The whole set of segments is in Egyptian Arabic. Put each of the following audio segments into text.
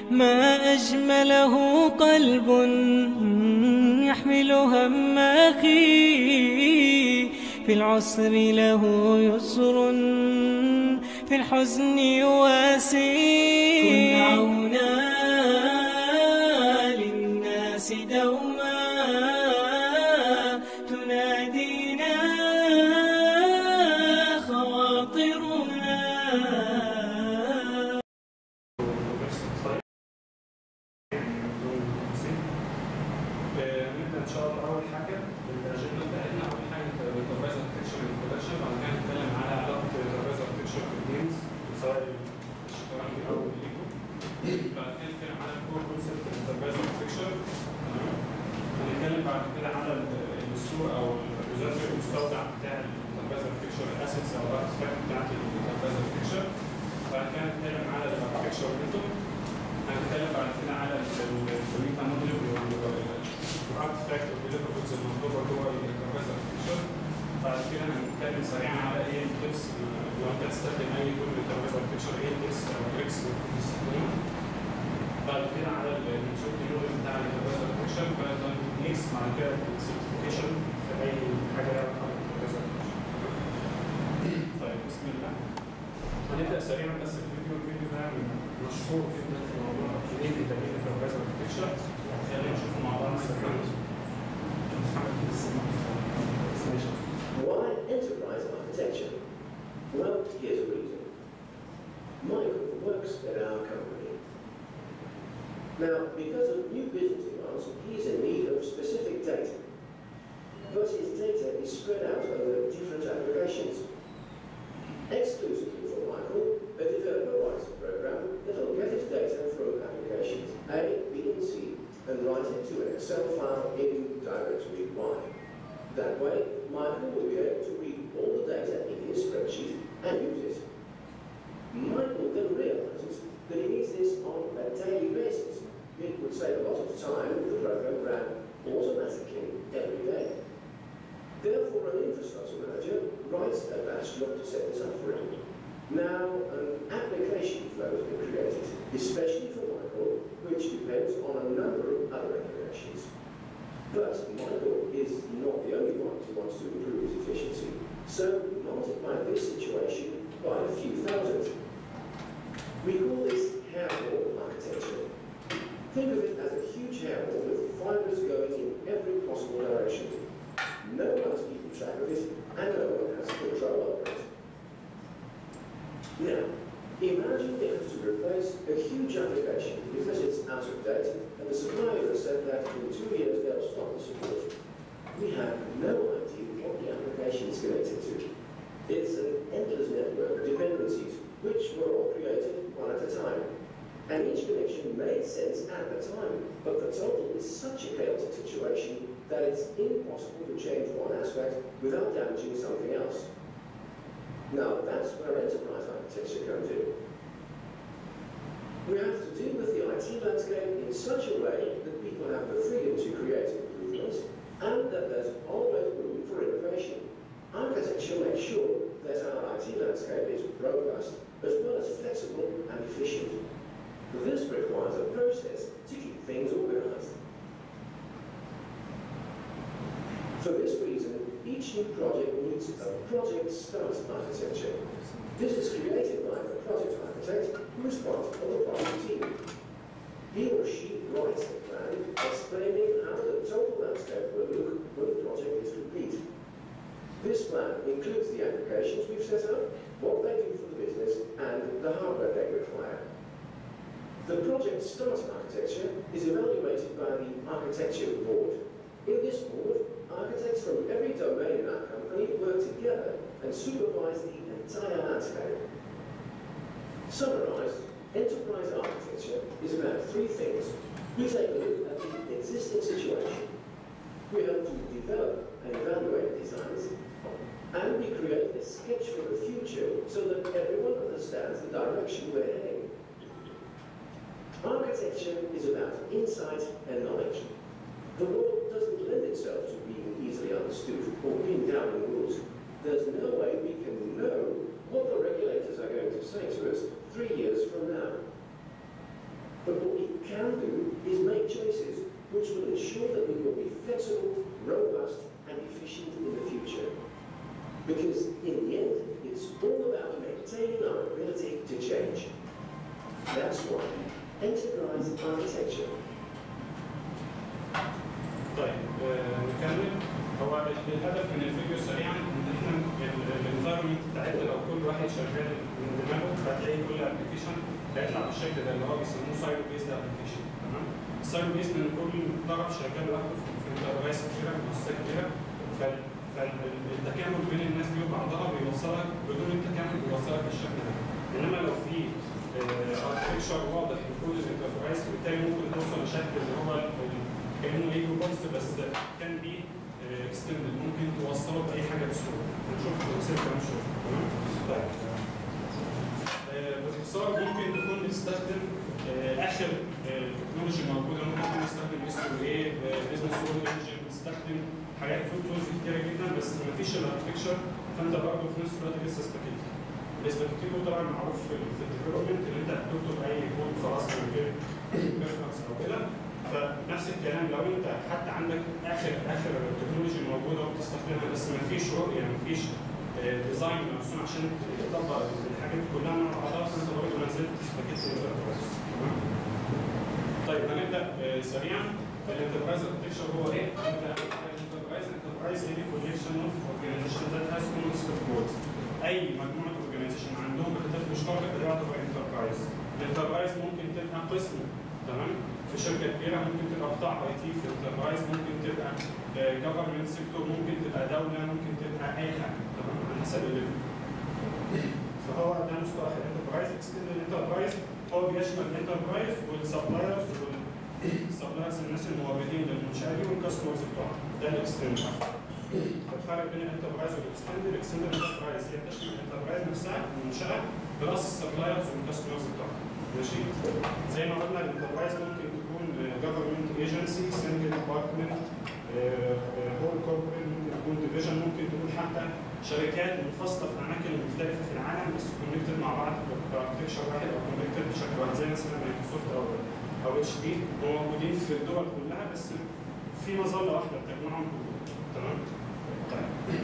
ما أجمله قلب يحمل هم أخي في العسر له يسر في الحزن يواسي كن عونا للناس دوما تنادينا خواطرنا نفس الطريقة بدون تفاصيل. آه، نبدأ إن شاء الله أول حاجة الأجندة بتاعتنا أول حاجة الانتربرايز اركتشر انترودكشن بعد كده نتكلم على علاقة الانتربرايز اركتشر بالجيمز سواء الشطرنج أو الليجو. بعد كده نتكلم على الكور كونسيبت الانتربرايز اركتشر هنتكلم بعد كده على ال- الصورة أو الجزء المستودع بتاع الانتربرايز اركتشر الأسيتس أو الارتفاكت بتاعت الانتربرايز اركتشر. بعد كده نتكلم على الاركتشر ميثود هنتكلم بعد كده على الميتا موديل والارتفاكت والديليفربلز المطلوبه جوه الانتربرايز اركتشر بعد كده هنتكلم سريعا على ايه التبس لو انت هتستخدم اي تول الانتربرايز اركتشر ايه التبس او التريكس اللي المفروض تستخدمها بعد كده على الانشورتيولوجي بتاع الانتربرايز اركتشر بعد كده التكنيكس بعد كده السيرتيفيكيشن في اي حاجه لها علاقه بالانتربرايز اركتشر طيب بسم الله هنبدا سريعا بس الفيديو الفيديو ده مشهور جدا في موضوع ايه فيتامين الانتربرايز اركتشر يلا نشوفه مع بعض سريعا Why enterprise architecture? Well, here's a reason. Michael works at our company. Now, because of new business demands, he's in need of specific data. But his data is spread out over different applications. Exclusively for Michael, a developer writes a program that'll get his data from applications A, B, and C and write it to an Excel file in directory Y. That way, Michael will be able to read all the data in his spreadsheet and use it. Michael then realizes that he needs this on a daily basis. It would save a lot of time if the program ran automatically every day. Therefore, an infrastructure manager writes a batch job to set this up for him. Now, an application flow has been created, especially for Michael, which depends on a number of other applications. But Michael is not the only one who wants to improve his efficiency. So multiply this situation by a few thousand. We call this hairball architecture. Think of it as a huge hairball with fibers going in every possible direction. No one's keeping track of it, and no one has control over it. Now, imagine you have to replace a huge application because it's out of date, and the supplier has said that in two years they'll stop the support. We have no idea what the application is connected to. It's an endless network of dependencies, which were all created one at a time. And each connection made sense at the time, but the total is such a chaotic situation that it's impossible to change one aspect without damaging something else. Now, that's where enterprise architecture comes in. We have to deal with the IT landscape in such a way that people have the freedom to create improvements and that there's always room for innovation. Architecture makes sure that our IT landscape is robust as well as flexible and efficient. This requires a process to keep things organized. For this reason, each new project needs a project start architecture. This is created by the project architect who is part of the project team. He or she writes a plan explaining how the total landscape will look when the project is complete. This plan includes the applications we've set up, what they do for the business, and the hardware they require. The project start architecture is evaluated by the architecture board. In this board, architects from every domain in our company work together and supervise the entire landscape. Summarized, enterprise architecture is about three things. We take a look at the existing situation. We have to develop and evaluate designs, and we create a sketch for the future so that everyone understands the direction we're heading. Architecture is about insight and knowledge. The world doesn't lend itself to being easily understood or being down in the woods. There's no way we can know what the regulators are going to say to us three years from now. But what we can do is make choices which will ensure that we will be flexible, robust, and efficient in the future. Because in the end, it's all about maintaining our ability to change. That's why enterprise architecture طيب آه، نكمل هو الهدف من الفيديو سريعا ان احنا الانفايرمنت بتاعتنا لو كل واحد شغال من دماغه هتلاقي كل ابلكيشن هيطلع بالشكل ده اللي هو بيسموه سايرو بيزد ابلكيشن تمام السايرو بيزد ان كل طرف شغال لوحده في في انترفايس كبيره في مؤسسه كبيره فال- فالتكامل بين الناس دي وبعضها بيوصلك بدون التكامل بيوصلك للشكل ده انما لو في اركتكشر واضح لكل الانترفايس بالتالي ممكن توصل لشكل اللي هو ال- كانه ليجو بوكس بس كان بيه اكستندد ممكن توصله باي حاجه بسهوله هنشوف تفاصيل كمان شويه تمام طيب آه، باختصار ممكن تكون بتستخدم آه، اخر آه، تكنولوجي موجوده ممكن تكون بتستخدم اس او اي بزنس وورد انجن بتستخدم حاجات فول تولز كتيره جدا بس ما فيش الاركتكشر فانت برضه في نفس الوقت لسه سباكيتي السباكيتي طبعا معروف في في الديفلوبمنت ان انت بتكتب اي كود خلاص من غير ريفرنس او كده فنفس الكلام لو انت حتى عندك اخر اخر تكنولوجي موجوده وبتستخدمها بس ما فيش رؤيه ما فيش ديزاين مرسوم عشان تطبق الحاجات دي كلها مع بعضها فانت برضه ما زلت سباكيتي تمام طيب هنبدا آه، سريعا الانتربرايز اركتكشر هو ايه؟ الانتربرايز انتربرايز هي كوليكشن اوف اورجانيزيشن ذات هاز كومن ستيك اي مجموعه اورجانيزيشن عندهم اهداف مشتركه فده يعتبر انتربرايز الانتربرايز ممكن تبقى قسم تمام في شركه كبيره ممكن تبقى قطاع اي تي في انتربرايز ممكن تبقى جفرمنت سيكتور ممكن تبقى دوله ممكن تبقى اي حاجه تمام على حسب الليفل فهو ده مصطلح الانتربرايز اكستندد انتربرايز هو بيشمل الانتربرايز والسبلايرز والسبلايرز الناس الموردين للمنشاه دي والكاستمرز بتوعها ده الاكستندد الفرق بين الانتربرايز والاكستندد الاكستندد انتربرايز هي بتشمل الانتربرايز نفسها المنشاه بلس السبلايرز والكاستمرز بتوعها ماشي زي ما قلنا الانتربرايز ممكن تكون جفرمنت ايجنسي سنجل ديبارتمنت هول كوربريت ممكن تكون ديفيجن ممكن تكون حتى شركات منفصله في اماكن مختلفه في العالم بس كونكتد مع بعض باركتكشر واحد او كونكتد بشكل واحد زي مثلا مايكروسوفت او او اتش بي موجودين في الدول كلها بس في مظله واحده بتجمعهم كلهم تمام؟ طيب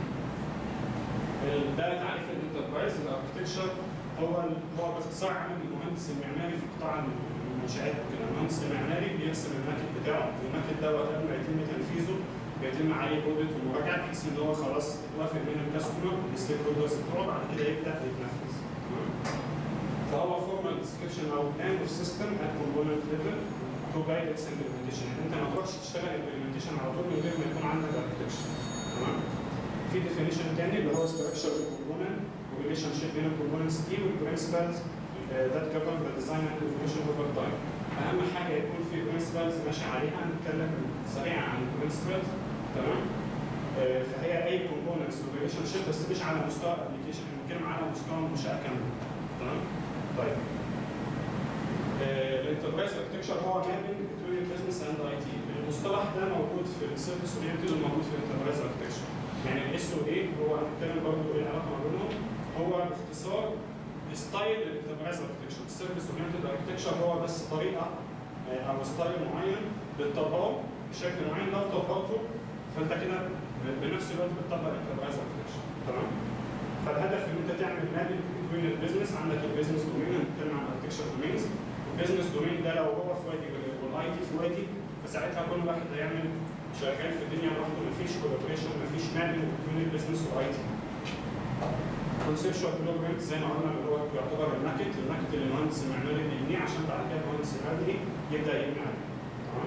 ده تعريف الانتربرايز الاركتكشر هو هو باختصار عمل المهندس المعماري في قطاع المنشآت وكده المهندس المعماري بيرسم الماكت بتاعه الماكت دوت قبل ما يتم تنفيذه بيتم عليه اوديت ومراجعه بحيث ان هو خلاص اتوافق من الكاستمر الستيك هولدرز بتوعه بعد كده يبدا يتنفذ تمام؟ فهو فورمال ديسكريبشن او بلان اوف سيستم ات كومبوننت ليفل تو جايد اتس امبلمنتيشن يعني انت ما تروحش تشتغل امبلمنتيشن على طول من غير ما يكون عندك اركتكشر تمام؟ في ديفينيشن تاني اللي هو ستراكشر اوف كومبوننت وريليشن شيب بين الكومبوننتس دي والبرنسبلز ذات جفرن ذا ديزاين اند ايفولوشن اوفر تايم اهم حاجه يكون في برنسبلز ماشي عليها هنتكلم سريعا عن البرنسبلز تمام آه، فهي اي كومبوننتس وريليشن شيب بس مش على مستوى ابلكيشن احنا بنتكلم على مستوى المنشاه كامله تمام طيب الانتربرايز اركتكشر هو مابنج بين البزنس اند اي تي المصطلح ده موجود في السيرفيس اورينتد وموجود في الانتربرايز اركتكشر يعني الاس او اي هو هنتكلم برضه ايه العلاقه ما بينهم هو باختصار ستايل الانتربرايز اركتكشر السيرفيس اورينتد اركتكشر هو بس طريقه آه، او ستايل معين بتطبقه بشكل معين لو طبقته فانت كده ب- بنفس الوقت بتطبق الانتربرايز اركتكشر تمام فالهدف ان انت تعمل مابنج بين البيزنس عندك البيزنس دومين هنتكلم عن اركتكشر دومينز البيزنس دومين ده لو هو في وادي والاي تي في وادي فساعتها كل واحد هيعمل شغال في الدنيا لوحده مفيش كولابريشن مفيش مابنج بين البيزنس والاي تي كونسبشوال بلوجمنت زي ما قلنا اللي هو يعتبر الماكت الماكت اللي المهندس المعماري بيبنيه عشان بعد كده المهندس المدني يبدا يبني عليه تمام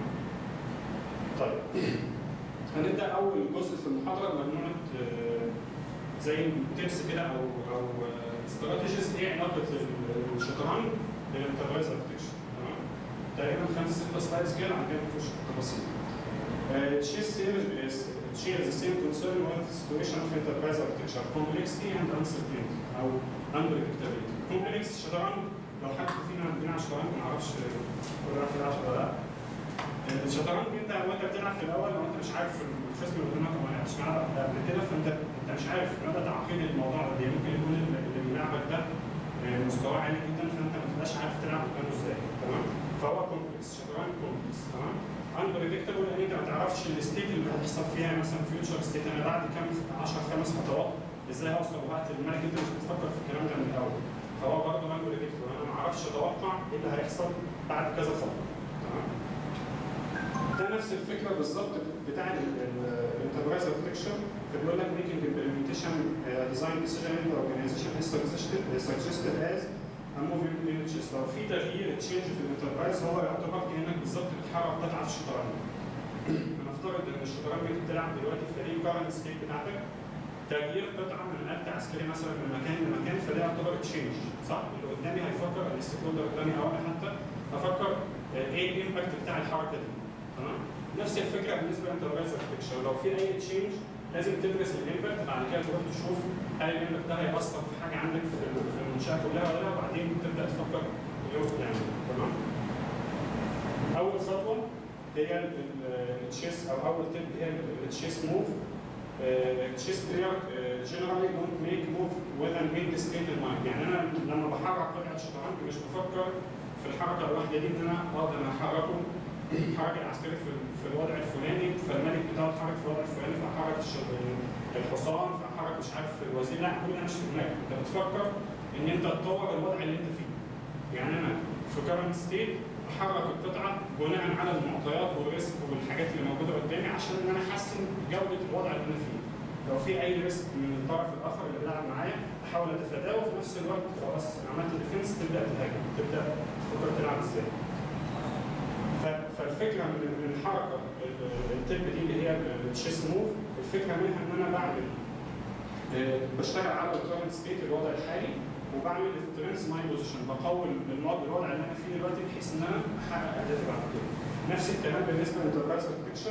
طيب هنبدا اول جزء في المحاضره مجموعه آه، زي تيبس كده او او استراتيجيز ايه علاقه الشطرنج بالانتربرايز اركتكشر تمام تقريبا خمس ست سلايدز كده عن كده نخش في التفاصيل Chess shares the same concern with the situation of enterprise architecture, complexity and uncertainty أو unpredictability. Complex الشطرنج لو حد فينا بيلعب شطرنج ما اعرفش كل واحد يلعب ولا لا. الشطرنج انت وانت بتلعب في الاول لو انت مش عارف الخصم اللي قدامك ما لعبش معاه قبل كده فانت انت مش عارف مدى تعقيد الموضوع ده يعني ممكن يكون اللي اللي بيلعبك ده آه، مستواه عالي جدا فانت ما تبقاش عارف تلعب قدامه ازاي تمام؟ فهو كومبلكس شطرنج كومبلكس تمام unpredictable لان انت ما تعرفش الستيت اللي هتحصل فيها مثلا فيوتشر ستيت انا بعد كام 10 خمس خطوات ازاي هوصل وقت الملك انت مش بتفكر في الكلام ده من الاول فهو برضه unpredictable انا ما اعرفش اتوقع ايه اللي هيحصل بعد كذا خطوه تمام ده نفس الفكره بالظبط بتاع الانتربرايز اركتكشر فبيقول لك making implementation uh, design decision in the organization is suggested, is suggested as a moving images لو في تغيير تشينج في الانتربرايز هو يعتبر كانك بالظبط بتحرك قطعه في الشطرنج. هنفترض ان الشطرنج اللي بتلعب دلوقتي في فريق كارنت ستيت بتاعتك تغيير قطعه من آلة عسكري مثلا من مكان لمكان فده يعتبر تشينج صح؟ اللي قدامي هيفكر الستيك هولدر قدامي او انا حتى افكر آه، ايه الامباكت بتاع الحركه دي تمام؟ نفس الفكره بالنسبه للانتربرايز اركتكشر لو في اي تشينج لازم تدرس الامباكت بعد كده تروح تشوف هل الامباكت ده هيأثر في حاجه عندك في في المنشاه كلها ولا لا وبعدين تبدا تفكر ايه يعني تمام؟ اول خطوه هي التشيس او اول تip هي التشيس موف تشيس بلاير جنرالي دونت ميك موف وذ ان ميد ستيت ان مايند يعني انا لما بحرك قطعه شطرنج مش بفكر في الحركه الواحده دي ان انا اه ده انا هحركه الحركه العسكري في في الوضع الفلاني فالملك بتاعه اتحرك في الوضع الفلاني فحرك الش- الحصان فحرك مش عارف الوزير لا كل ده مش في دماغك انت بتفكر ان انت تطور الوضع اللي انت فيه يعني انا في كارنت ستيت بحرك القطعه بناء على المعطيات والريسك والحاجات اللي موجوده قدامي عشان ان انا احسن جوده الوضع اللي انا فيه لو في اي ريسك من الطرف الاخر اللي بيلعب معايا احاول اتفاداه وفي نفس الوقت خلاص عملت ديفنس تبدا تهاجم تبدا تفكر تلعب ازاي ف- فالفكره من من الحركه ال- التب دي اللي هي التشيس موف الفكره منها ان انا بعمل آه، بشتغل على الكورنت ستيت الوضع الحالي وبعمل سترينث ماي بوزيشن بقوي الوضع الوضع اللي انا فيه دلوقتي بحيث ان انا احقق اهدافي بعد كده. نفس الكلام بالنسبه للانتربرايز اركتكشر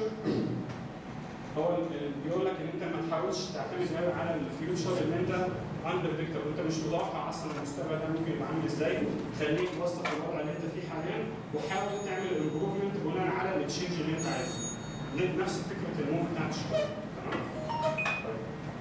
هو ال- ال- بيقول لك ان انت ما تحاولش تعتمد قوي على الفيوتشر ان انت اندربريكتور انت مش متوقع اصلا المستقبل ده ممكن يبقى عامل ازاي خليك وسط الوضع اللي انت فيه حاليا وحاول تعمل امبروفمنت بناء على التشينج اللي انت عايزه. دي نفس فكره الموف بتاعت الشغل تمام؟ طيب.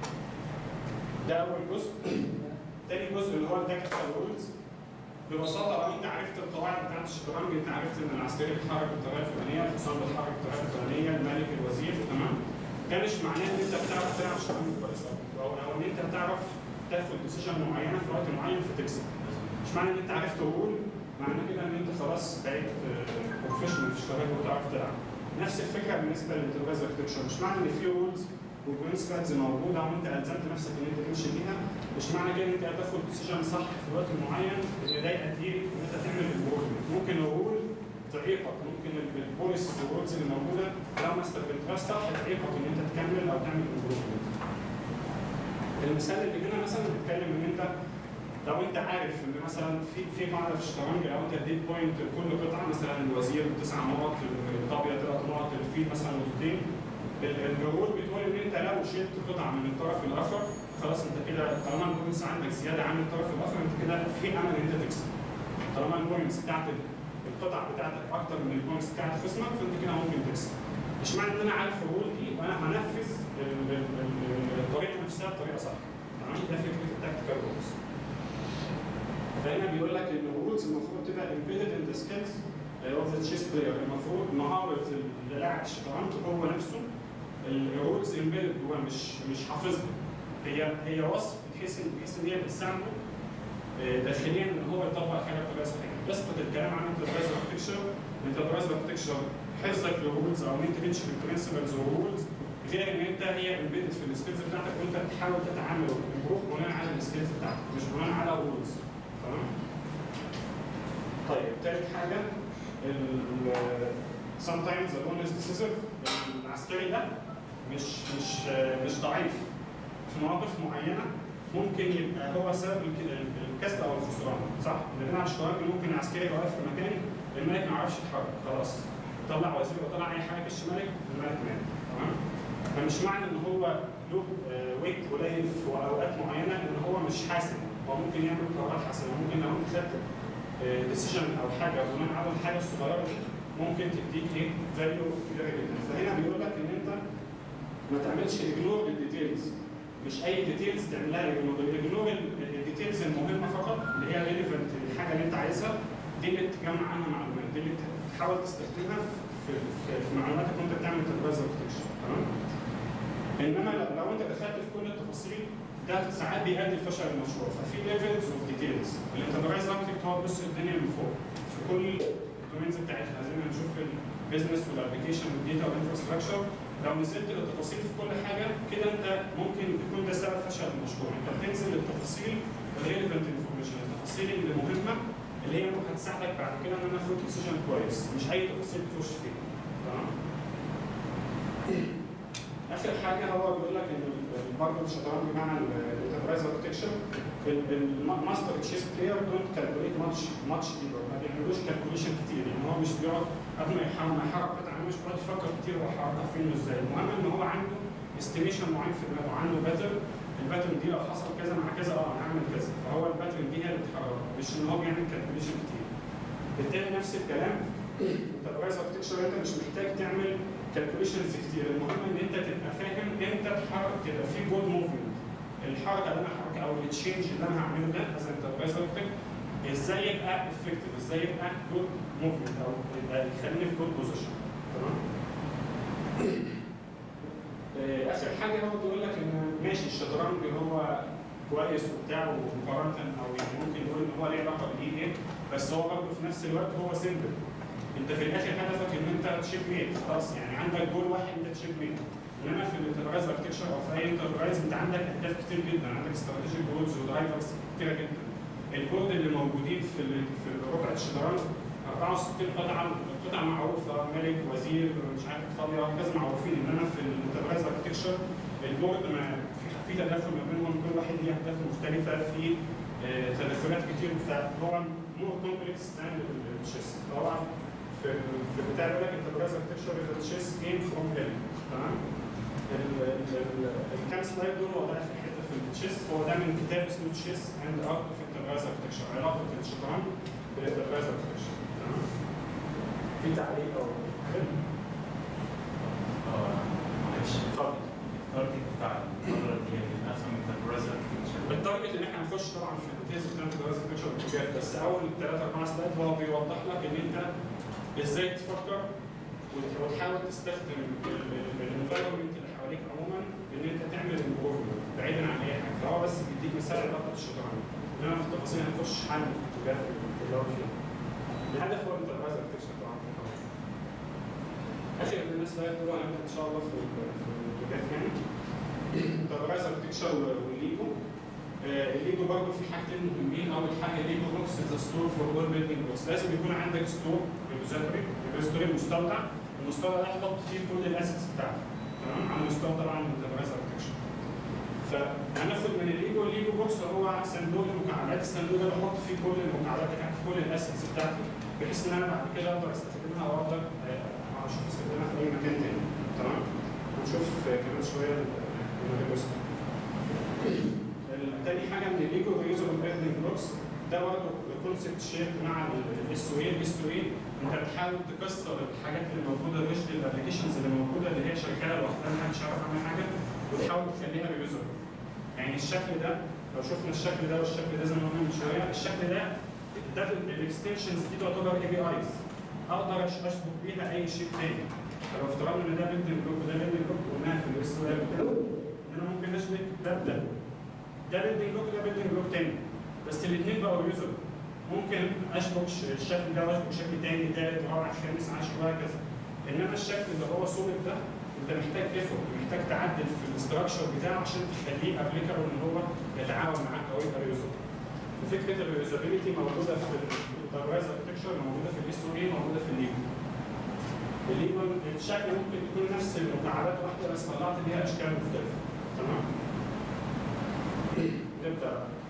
ده اول جزء تاني جزء اللي هو التكتيكال رولز ببساطه لو انت عرفت القواعد بتاعت الشطرنج انت عرفت ان العسكري بيتحرك بالطريقه الفلانيه، الحصان بيتحرك بالطريقه الفلانيه، الملك الوزير تمام؟ ده مش معناه ان انت بتعرف تلعب شطرنج كويس أوي، او او ان انت بتعرف تاخد ديسيجن معينه في وقت معين فتكسب. مش معنى ان انت عرفت رول معناه كده ان انت خلاص بقيت بروفيشنال في الشطرنج وتعرف تلعب. نفس الفكره بالنسبه للانتربرايز اركتكشر مش معنى ان في رولز وبرنسبلز موجوده وانت الزمت نفسك ان انت تمشي بيها مش معنى كده ان انت هتاخد ديسيجن صح في وقت معين ان ده يأديك ان انت تعمل الرول ممكن الرول تعيقك ممكن البوليسز والرولز اللي موجوده لو ما استخدمتهاش صح تعيقك ان انت تكمل او تعمل امبروفمنت. المثال اللي هنا مثلا بيتكلم ان انت لو انت عارف ان مثلا في في قاعده في الشطرنج لو انت اديت بوينت لكل قطعه مثلا الوزير تسع نقط الطابيه ثلاث نقط الفيل مثلا نقطتين ال- الرول بتقول ان انت لو شلت قطعه من الطرف الاخر خلاص انت كده طالما البوينتس عندك زياده عن الطرف الاخر انت كده في امل ان انت تكسب. طالما البوينتس بتاعت ال- القطع بتاعتك اكتر من البوينتس بتاعت خصمك فانت كده ممكن تكسب. مش معنى ان انا عارف الرول دي وانا هنفذ ال- ال- ال- الطريقه نفسها بطريقه صح. تمام ده فكره التكتيكال رولز. فهنا بيقول لك ان الرولز المفروض تبقى embedded in the skills of the chess player المفروض مهاره اللاعب الشطرنج هو نفسه الرولز embedded جواه مش مش حافظها هي هي وصف بحيث ان بحيث ان هي بتساعده آه، داخليا ان هو يطبق حاجه بطريقه صحيحه يسقط الكلام عن انتربرايز اركتكشر انتربرايز اركتكشر حفظك للرولز او ان انت تمشي في البرنسبلز والرولز غير ان انت هي امبيدد في السكيلز بتاعتك وانت بتحاول تتعامل وتمبروف بناء على السكيلز بتاعتك مش بناء على الرولز تمام طيب تالت حاجه ال sometimes the one is decisive العسكري ده مش مش مش ضعيف في مواقف معينه ممكن يبقى هو سبب الك- الكسب او الخسران صح؟ اللي بيلعب شطرنج ممكن العسكري يبقى واقف في مكان الملك ما يعرفش يتحرك خلاص طلع وزير وطلع اي حاجه كش ملك الملك مات تمام؟ فمش معنى ان هو له ويت قليل في اوقات معينه ان هو مش حاسم هو ممكن يعمل قرارات حاسمه ممكن لو انت خدت ديسيجن او حاجه بناء على الحاجه الصغيره دي ممكن تديك ايه فاليو كبيره جدا فهنا بيقول لك ان انت ما تعملش اجنور للديتيلز مش اي ديتيلز تعملها اجنور الاجنور الديتيلز المهمه فقط اللي هي ريليفنت للحاجه اللي انت عايزها دي اللي تجمع عنها معلومات دي اللي تحاول تستخدمها في في, في معلوماتك وانت بتعمل انتربرايز اركتكشر تمام انما لو, لو انت دخلت في كل التفاصيل ده ساعات بيؤدي لفشل المشروع ففي ليفلز اوف ديتيلز الانتربرايز اركتكت هو بص الدنيا من فوق في كل الدومينز بتاعتها عايزين نشوف البيزنس والابلكيشن والديتا والانفراستراكشر لو نزلت للتفاصيل في كل حاجه كده انت ممكن يكون ده سبب فشل المشروع انت بتنزل للتفاصيل الريليفنت انفورميشن التفاصيل اللي مهمه اللي هي ممكن هتساعدك بعد كده ان انا اخد ديسيجن كويس مش اي تفاصيل تخش فيها تمام اخر حاجه هو بيقول لك ان برضه الشطرنج بمعنى الانتربرايز اركتكشر الماستر تشيس بلاير دونت كالكوليت ماتش ماتش ديبر ما بيعملوش كالكوليشن كتير يعني هو مش بيقعد قبل ما يحرك ما يحرك قطعه مش بيقعد يفكر كتير هو حركها فين وازاي المهم ان هو عنده استيميشن معين في دماغه عنده باترن الباترن دي لو حصل كذا مع كذا اه انا هعمل كذا فهو الباترن دي هي اللي بتحرك مش ان هو بيعمل كالكوليشن كتير بالتالي نفس الكلام انتربرايز اركتكشر انت مش محتاج تعمل كالكوليشنز كتير المهم ان انت تبقى فاهم امتى تحرك تبقى في جود موفمنت الحركه اللي انا هحركها او التشينج اللي انا هعمله ده از انتربرايز اركتكت ازاي يبقى افكتيف ازاي يبقى جود موفمنت او يبقى يخليني في جود بوزيشن تمام آه، اخر حاجه هو بيقول لك ان ماشي الشطرنج هو كويس وبتاع ومقارنه او يعني ممكن نقول ان هو ليه علاقه بالاي ايه بس هو برضه في نفس الوقت هو سيمبل انت في الاخر هدفك ان انت تشيك ميت خلاص يعني عندك جول واحد انت تشيك ميت انما في الانتربرايز اركتكشر او في اي انتربرايز انت عندك اهداف كتير جدا عندك استراتيجيك جولز ودرايفرز كتيره جدا البورد اللي موجودين في ال- في ربع الشطرنج 64 قطعه قطعه معروفه ملك وزير مش عارف ايطاليا كذا معروفين انما في الانتربرايز اركتكشر البورد ما في في تداخل ما بينهم كل واحد ليه اهداف مختلفه في آه، تدخلات كتير فهو مور كومبلكس ذان التشيس طبعا في في بتاع يقول لك انتربرايز اركتكشر از تشيس جيم فروم هيل تمام ال- ال- ال- الكام سلايد دول واضح في حته في التشيس هو ده من كتاب اسمه تشيس اند ارت اوف انتربرايز اركتكشر علاقه الشطرنج بالانتربرايز اركتكشر تمام في تعليق او حاجه؟ اه معلش اتفضل التارجت بتاع المحاضره دي يعني افهم انتربرايز اركتكشر التارجت ان احنا هنخش طبعا في الديتيلز بتاعت الانتربرايز اركتكشر بالاتجاه بس اول ثلاث اربع سلايد هو بيوضح لك ان انت ازاي تفكر وت- وتحاول تستخدم الانفايرمنت اللي حواليك عموما ان انت تعمل امبروفمنت بعيدا عن اي حاجه فهو بس بيديك مثال علاقه الشطرنج انما في التفاصيل هنخش حل في الاتجاه في اللي هو فيه الهدف هو الانتربرايز اركتكشر طبعا اخر الناس لا يقولوا هنبدا ان شاء الله في في الاتجاه الثاني انتربرايز اركتكشر والليجو آه، الليجو برضه في حاجتين مهمين اول حاجه الليجو بوكس از ستور فور اول بيلدينج بوكس لازم يكون عندك ستور ريبوزيتوري ريبوزيتوري مستودع المستودع ده هتحط فيه كل الاسيتس بتاعتك تمام على مستوى طبعا انتربرايز اركتكشر فهناخد من الليجو الليجو بوكس هو صندوق المكعبات الصندوق ده بحط فيه كل المكعبات بتاعتي كل الاسيتس بتاعتي بحيث ان انا بعد كده اقدر استخدمها او اقدر آه، اشوف استخدامها في اي مكان تاني تمام هنشوف آه، كمان شويه الموديل تاني حاجه من الليجو ريوزبل بيلدينج بلوكس ده برضه كونسبت شير مع الاس او اي الاس او اي انت بتحاول تكسر الحاجات اللي موجوده الريجل الابلكيشنز اللي موجوده اللي هي شغاله لوحدها محدش يعرف عنها حاجه وتحاول تخليها ريوزبل يعني الشكل ده لو شفنا الشكل ده والشكل ده زي ما قلنا من شويه الشكل ده ده الاكستنشنز دي تعتبر اي بي ايز اقدر أش- اشبك بيها اي شيء تاني فلو افترضنا ان ده بيلدنج بلوك وده بيلدنج بلوك قلناها في الاس او اي ان انا ممكن اشبك ده بده ده بيلدنج بلوك ده بيلدنج بلوك تاني بس الاثنين بقوا يوزر ممكن اشبك ش- الشكل ده واشبك شكل تاني تالت رابع خامس عاشر وهكذا انما الشكل اللي هو سوليد ده انت محتاج ايفورت محتاج تعدل في الاستراكشر بتاعه عشان تخليه ابليكابل ان هو يتعاون معاك او يبقى ريوزر فكره الريوزابيلتي موجوده في الانتربرايز اركتكشر موجوده في الاس او اي موجوده في الليجو الليجو الشكل ممكن يكون نفس المكعبات واحده بس طلعت ليها اشكال مختلفه تمام نبدا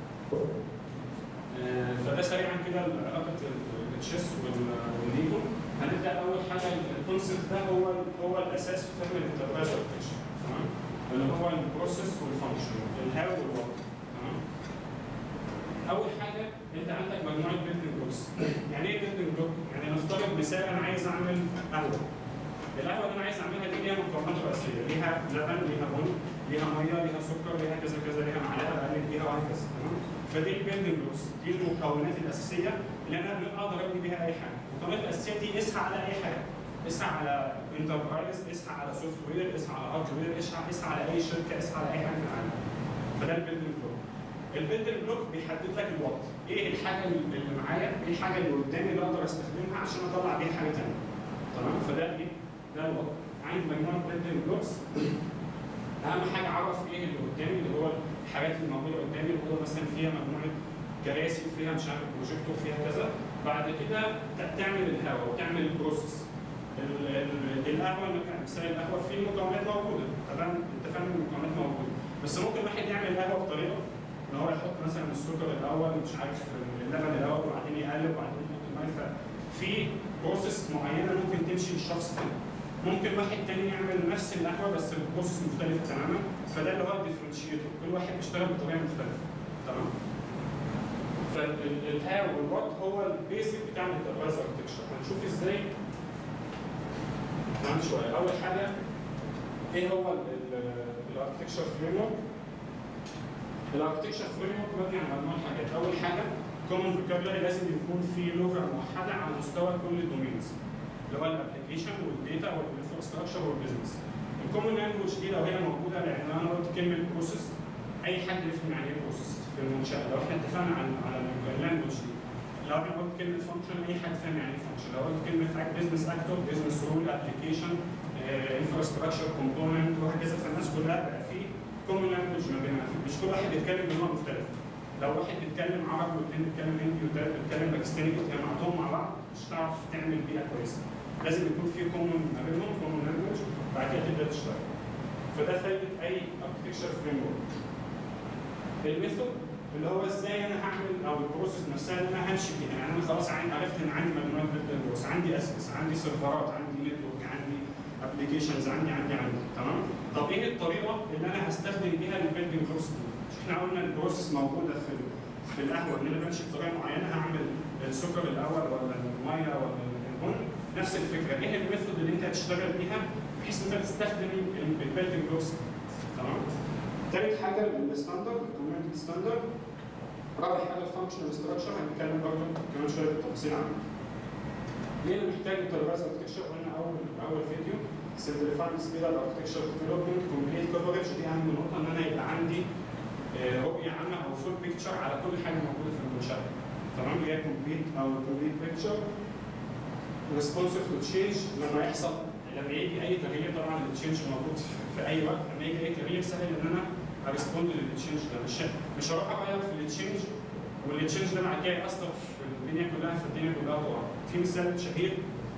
آه، فده سريعا كده علاقه التشيس والليجو هنبدا اول حاجه الكونسيبت ده هو هو الاساس في فهم الانتربرايز اركتكشر تمام اللي هو البروسيس والفانكشن الهاو والوات تمام اول حاجه انت عندك مجموعه بيلدنج بلوكس يعني ايه بيلدنج بلوك؟ يعني نفترض مثال انا عايز اعمل قهوه القهوه اللي انا عايز اعملها دي ليها مكونات رئيسيه ليها لبن ليها بن ليها ميه ليها سكر ليها كذا كذا ليها معلقه بقلب فيها وهكذا تمام فدي البيلدنج بلوكس دي المكونات الاساسيه اللي انا اقدر ابني بيها اي حاجه المكونات الاساسيه دي قيسها على اي حاجه قيسها على انتربرايز قيسها على سوفت وير قيسها على هاردوير قيسها قيسها على اي شركه قيسها على اي حاجه في العالم فده البيلدنج بلوك البيلدنج بلوك بيحدد لك الوقت ايه الحاجه اللي معايا ايه الحاجه اللي قدامي اللي اقدر استخدمها عشان اطلع بيها حاجه ثانيه تمام فده ايه ده الوقت عندي مجموعه بيلدنج بلوكس اهم حاجه اعرف ايه اللي قدامي اللي هو الحاجات اللي موجوده قدامي الاوضه مثلا فيها مجموعه كراسي فيها مش عارف بروجيكتور فيها كذا بعد كده ت- تعمل الهواء وتعمل البروسيس ال- ال- القهوه مثلا مثال القهوه فيه مكونات موجوده تمام انت فاهم المكونات موجوده بس ممكن واحد يعمل القهوه بطريقه ان هو يحط مثلا السكر الاول مش عارف اللبن الاول وبعدين يقلب وبعدين يحط الماء ففي بروسيس معينه ممكن تمشي للشخص تاني ممكن واحد تاني يعمل نفس القهوه بس البروسيس مختلفه تماما فده اللي هو الديفرنشيتور كل واحد بيشتغل بطريقه مختلفه تمام فالهاو والوات هو البيزك بتاع الانتربرايز اركتكشر هنشوف ازاي كمان شويه اول حاجه ايه هو الاركتكشر فريم ورك الاركتكشر فريم ورك مبني على مجموعه حاجات اول حاجه كومن فوكابلري لازم يكون في لغه موحده على مستوى كل الدومينز اللي هو الابلكيشن والداتا والانفراستراكشر والبزنس الكومن لانجوج دي لو هي موجوده لان انا قلت كلمه بروسيس اي حد يفهم يعني ايه بروسيس في المنشاه لو احنا اتفقنا على على اللانجوج دي لو انا قلت كلمه فانكشن اي حد فاهم يعني ايه فانكشن لو قلت كلمه بزنس اكتور بزنس رول ابلكيشن انفراستراكشر كومبوننت وهكذا فالناس كلها بقى في كومن لانجوج ما بيننا مش كل واحد بيتكلم بلغه مختلفه لو واحد بيتكلم عربي واثنين بيتكلم هندي وثالث بيتكلم باكستاني جمعتهم مع بعض مش هتعرف تعمل بيئه كويسه لازم يكون في كومن ما بينهم كومن لانجوج بعد كده تبدا تشتغل فده فايده اي اركتكشر فريم ورك الميثود اللي هو ازاي انا هعمل او البروسيس نفسها اللي انا همشي فيها يعني انا خلاص عن- عرفت ان عندي مجموعه بيلدنج بروسيس عندي اسس عندي سيرفرات عندي نتورك عندي ابلكيشنز عندي عندي عندي تمام طب ايه الطريقه اللي انا هستخدم بيها البيلدنج بروسيس دي مش احنا قلنا البروسيس موجوده في ال- في القهوه ان انا بمشي بطريقه معينه هعمل السكر الاول ولا الميه ولا البن نفس الفكره ايه الميثود اللي انت هتشتغل بيها بحيث ان انت تستخدم البيلدنج بروسيس تمام تالت حاجه الستاندرد الكوميونتي ستاندرد رابع حاجه الفانكشنال ستراكشر هنتكلم برضه كمان شويه بالتفاصيل عنها. ليه انا محتاج الترباز اركتكشر قلنا اول اول فيديو سمبليفايد سبيد اركتكشر ديفلوبمنت كومبليت كفرج دي اهم نقطه ان انا يبقى عندي آه، رؤيه عامه او فول بيكتشر على كل حاجه موجوده في المنشاه. تمام اللي هي كومبليت او كومبليت بيكتشر ريسبونسيف تو تشينج لما يحصل لما يجي اي تغيير طبعا التشينج موجود في- في اي وقت لما يجي اي تغيير سهل ان انا اريسبوند للتشينج ده مش مش هروح اغير في التشينج والتشينج ده بعد كده ياثر في الدنيا كلها في الدنيا كلها طبعا في مثال شهير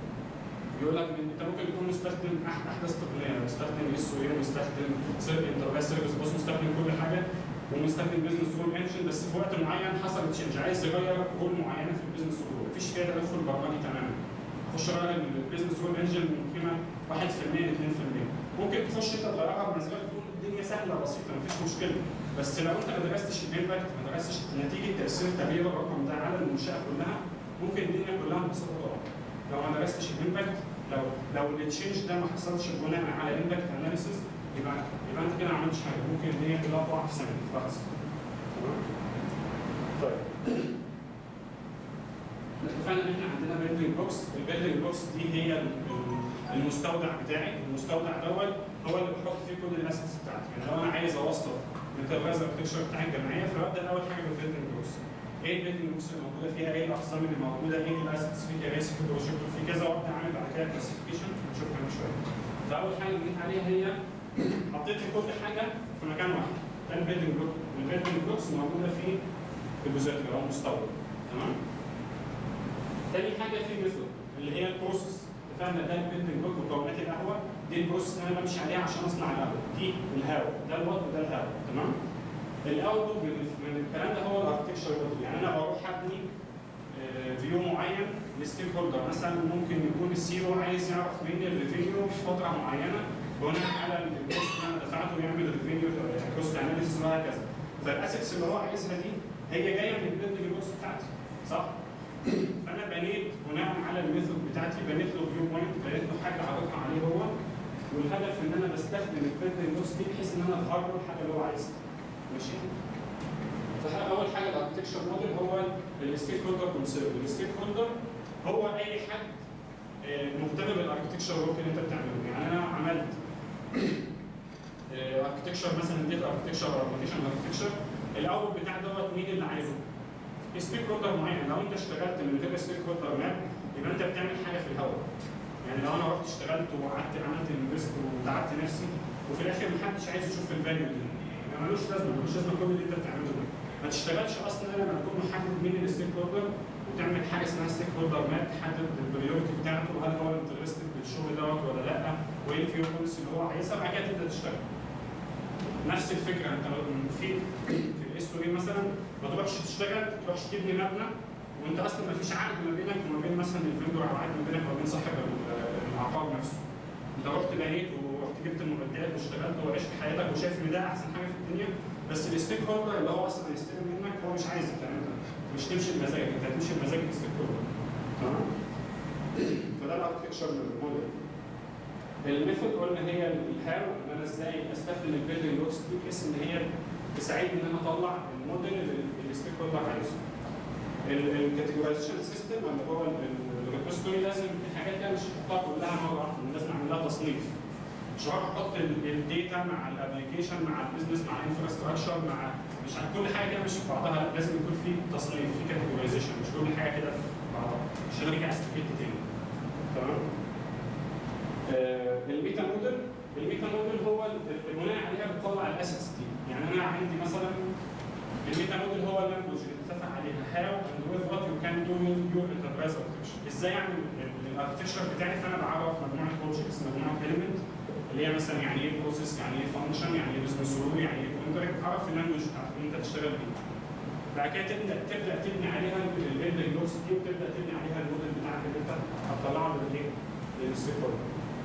بيقول لك ان انت ممكن تكون مستخدم أح- احدث تقنيه مستخدم اس او اي مستخدم انتربرايز سيرفيس بس مستخدم كل حاجه ومستخدم بزنس رول انجن بس في وقت معين حصل تشينج عايز يغير رول معينه في البيزنس رول مفيش فيها تدخل برمجي تماما خش غير البيزنس رول انجن من قيمه 1% ل 2% ممكن تخش انت تغيرها بمزاجك تقول الدنيا سهله بسيطه مفيش مشكله بس لو انت ما درستش الامباكت ما درستش نتيجه تاثير تغيير الرقم ده على المنشاه كلها ممكن الدنيا كلها ببساطه تقع لو ما درستش الامباكت لو لو التشينج ده ما حصلش بناء على امباكت اناليسيس يبقى يبقى انت كده ما عملتش حاجه ممكن الدنيا كلها تقع في ثانيه في لحظه تمام طيب اتفقنا ان احنا عندنا بيلدنج بوكس البيلدنج بوكس دي هي ال- ال- المستودع بتاعي المستودع دوت هو اللي بحط فيه كل الاسيتس بتاعتي يعني لو انا عايز اوصل الانتربرايز اركتكشر بتاع الجمعيه فببدا اول حاجه بالبيلدنج بوكس ايه البيلدنج بوكس اللي موجوده فيها ايه الاقسام اللي موجوده ايه الاسيتس في كراسي في بروجيكتور في كذا وابدا اعمل بعد كده كلاسيفيكيشن نشوف كمان شويه فاول حاجه جيت عليها هي حطيت لي كل حاجه في مكان واحد ده البيلدنج بلوك البيلدنج بلوكس موجوده في البروجيكتور او المستودع تمام تاني حاجه في ميثود اللي هي البروسيس اتفقنا ده البيلدنج بلوك مكونات القهوه دي البروسيس اللي انا بمشي عليها عشان اصنع القهوه دي الهواء ده الوات وده الهواء تمام الاوتبوت من, من الكلام ده هو الاركتكشر يعني انا بروح ابني فيو معين للستيك هولدر مثلا ممكن يكون السيرو عايز يعرف مني الريفينيو في فتره معينه بناء على الكوست اللي انا دفعته يعمل ريفينيو كوست اناليسيس وهكذا فالاسيتس اللي هو عايزها دي هي جايه من البيلدنج بوكس بتاعتي صح؟ فانا بنيت بناء على الميثود بتاعتي بنيت له فيو بوينت بنيت له حاجه عرضها عليه هو والهدف ان انا بستخدم البيلدنج بوكس دي بحيث ان انا اظهر له الحاجه اللي هو عايزها ماشي فاول حاجه الاركتكشر موديل هو الستيك هولدر كونسيرن الستيك هولدر هو اي حد آه، مهتم بالاركتكشر ورك اللي انت بتعمله يعني انا عملت اركتكشر مثلا اديت اركتكشر او ابلكيشن اركتكشر الاول بتاع دوت مين اللي عايزه؟ ستيك هولدر معين لو انت اشتغلت من غير ستيك هولدر ماب يبقى انت بتعمل حاجه في الهواء يعني لو انا رحت اشتغلت وقعدت عملت انفست وتعبت نفسي وفي الاخر محدش عايز يشوف الفاليو دي يعني ملوش لازمه ملوش لازمه كل اللي انت بتعمله ده ما تشتغلش اصلا الا لما تكون محدد مين الستيك هولدر وتعمل حاجه اسمها ستيك هولدر ماب تحدد البريورتي بتاعته هل هو انترستد بالشغل دوت ولا لا وايه الفيو بوليسي اللي هو عايزها وبعد كده تبدا تشتغل نفس الفكره انت لو في في الاس او مثلا ما تروحش تشتغل ما تروحش تبني مبنى وانت اصلا ما فيش عقد ما بينك وما بين مثلا الفندور او عقد ما بينك وما بين صاحب ال- العقار نفسه. انت رحت بنيت ورحت جبت المعدات واشتغلت وعشت حياتك وشايف ان ده احسن حاجه في الدنيا بس الستيك هولدر اللي هو اصلا هيستلم منك هو مش عايز الكلام ده مش تمشي بمزاجك انت هتمشي بمزاج الستيك هولدر تمام؟ فده الاركتكشر موديل الميثود قلنا هي الهاو ان انا ازاي استخدم البيلدنج لوكس دي بحيث ان هي تساعدني ان انا اطلع الموديل اللي الستيك هولدر عايزه. الكاتيجورايزيشن سيستم اللي هو الريبوزيتوري لازم الحاجات دي مش هحطها كلها مره واحده لازم اعمل لها تصنيف. مش هروح احط الداتا مع الابلكيشن مع البيزنس مع الانفراستراكشر مع مش عارف كل حاجه كده مش في بعضها لا لازم يكون في تصنيف في كاتيجورايزيشن مش كل حاجه كده في بعضها مش هنرجع استفيد تاني. تمام؟ آه، الميتا موديل الميتا موديل هو ال- البناء عليها بتطلع الاسيتس دي يعني انا عندي مثلا الميتا موديل هو اللانجوج اللي اتفق عليها هاو اند ويز وات يو كان دو يور انتربرايز اركتكشر ازاي اعمل الاركتكشر بتاعي فانا بعرف مجموعه اوبجكتس مجموعه اليمنت اللي هي مثلا يعني ايه بروسيس يعني ايه فانكشن يعني ايه بزنس رول يعني ايه كونتراكت اعرف اللانجوج بتاعتك اللي انت تشتغل بيها بعد كده تبدا تبدا تبني عليها البيلدنج بلوكس دي وتبدا تبني عليها الموديل بتاعك اللي انت هتطلعه للايه؟ للستيك هولدر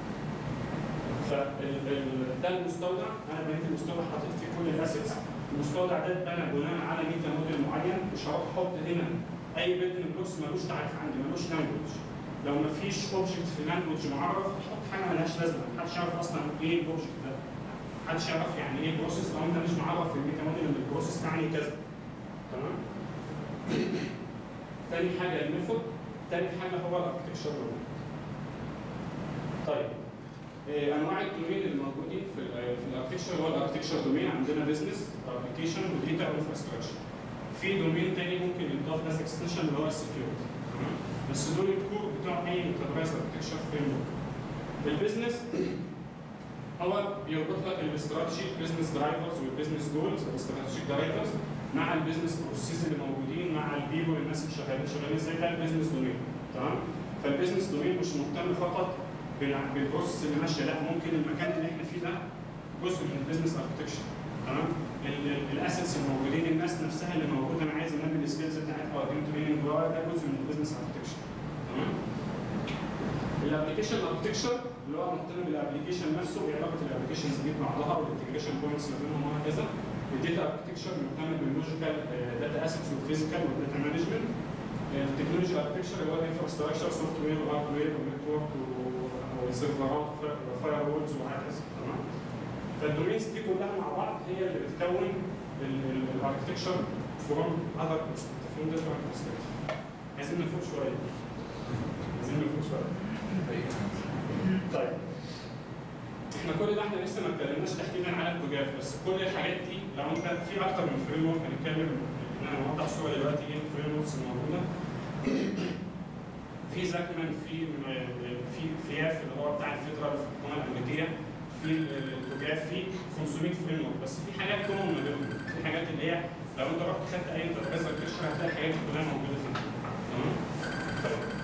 فده المستودع انا بنيت المستودع حطيت فيه كل الاسيتس المستودع ده اتبنى بناء على ميتا موديل معين مش هروح احط هنا اي بيلدنج بلوكس ملوش تعريف عندي ملوش لانجوج لو ما فيش اوبجكت في لانجوج معرف تحط حاجه ملهاش لازمه محدش يعرف اصلا ايه الاوبجكت ده محدش يعرف يعني ايه بروسيس لو انت مش معرف في الميتا موديل ان البروسيس تعني كذا تمام تاني حاجه الميثود تالت حاجه هو الاركتكشر طيب إيه، انواع الدومين الموجودين في ال في الاركتكشر هو الاركتكشر دومين عندنا بزنس ابلكيشن وديتا انفراستراكشر في دومين تاني ممكن يضاف ناس اكستنشن اللي هو السكيورتي بس دول الكور بتوع اي انتربرايز اركتكشر فريم البيزنس هو بيربط لك الاستراتيجي بزنس درايفرز والبزنس جولز الاستراتيجيك درايفرز مع البيزنس بروسيس اللي موجودين مع البيبول الناس اللي شغالين شغالين ازاي ده البيزنس دومين تمام فالبيزنس دومين مش مهتم فقط بال- بالبروسيس اللي ماشيه لا ممكن المكان اللي احنا فيه ده جزء من البيزنس اركتكشر تمام الاسيتس الموجودين الناس نفسها اللي موجوده انا عايز انمي السكيلز بتاعتها واديم تريننج ده جزء من البيزنس اركتكشر تمام الابلكيشن اركتكشر اللي هو مهتم بالابلكيشن نفسه وايه علاقه الابلكيشنز دي ببعضها والانتجريشن بوينتس ما بينهم وهكذا الداتا اركتكشر مهتم باللوجيكال داتا اسيتس والفيزيكال والداتا مانجمنت التكنولوجي اركتكشر اللي هو الانفراستراكشر سوفت وير وهاردوير ونتورك وسيرفرات وفاير وولز وهكذا تمام فالدومينز دي كلها مع بعض هي اللي بتكون الاركتكشر فروم اذر فروم ديفرنت برسبكتيف عايزين نفوق شويه عايزين نفوق شويه طيب احنا كل ده احنا لسه ما اتكلمناش تحديدا على التجاف بس كل الحاجات دي لو انت في اكتر من فريم ورك هنتكلم ان انا هوضح صوره دلوقتي ايه الفريم وركس الموجوده في زاكمان في في فياف اللي هو بتاع الفيدرال في الحكومه الامريكيه في التجاف في 500 فريم ورك بس في حاجات كومن ما بينهم في حاجات اللي هي لو انت رحت خدت اي انتربرايز اركتشر هتلاقي الحاجات دي كلها موجوده فيها تمام طيب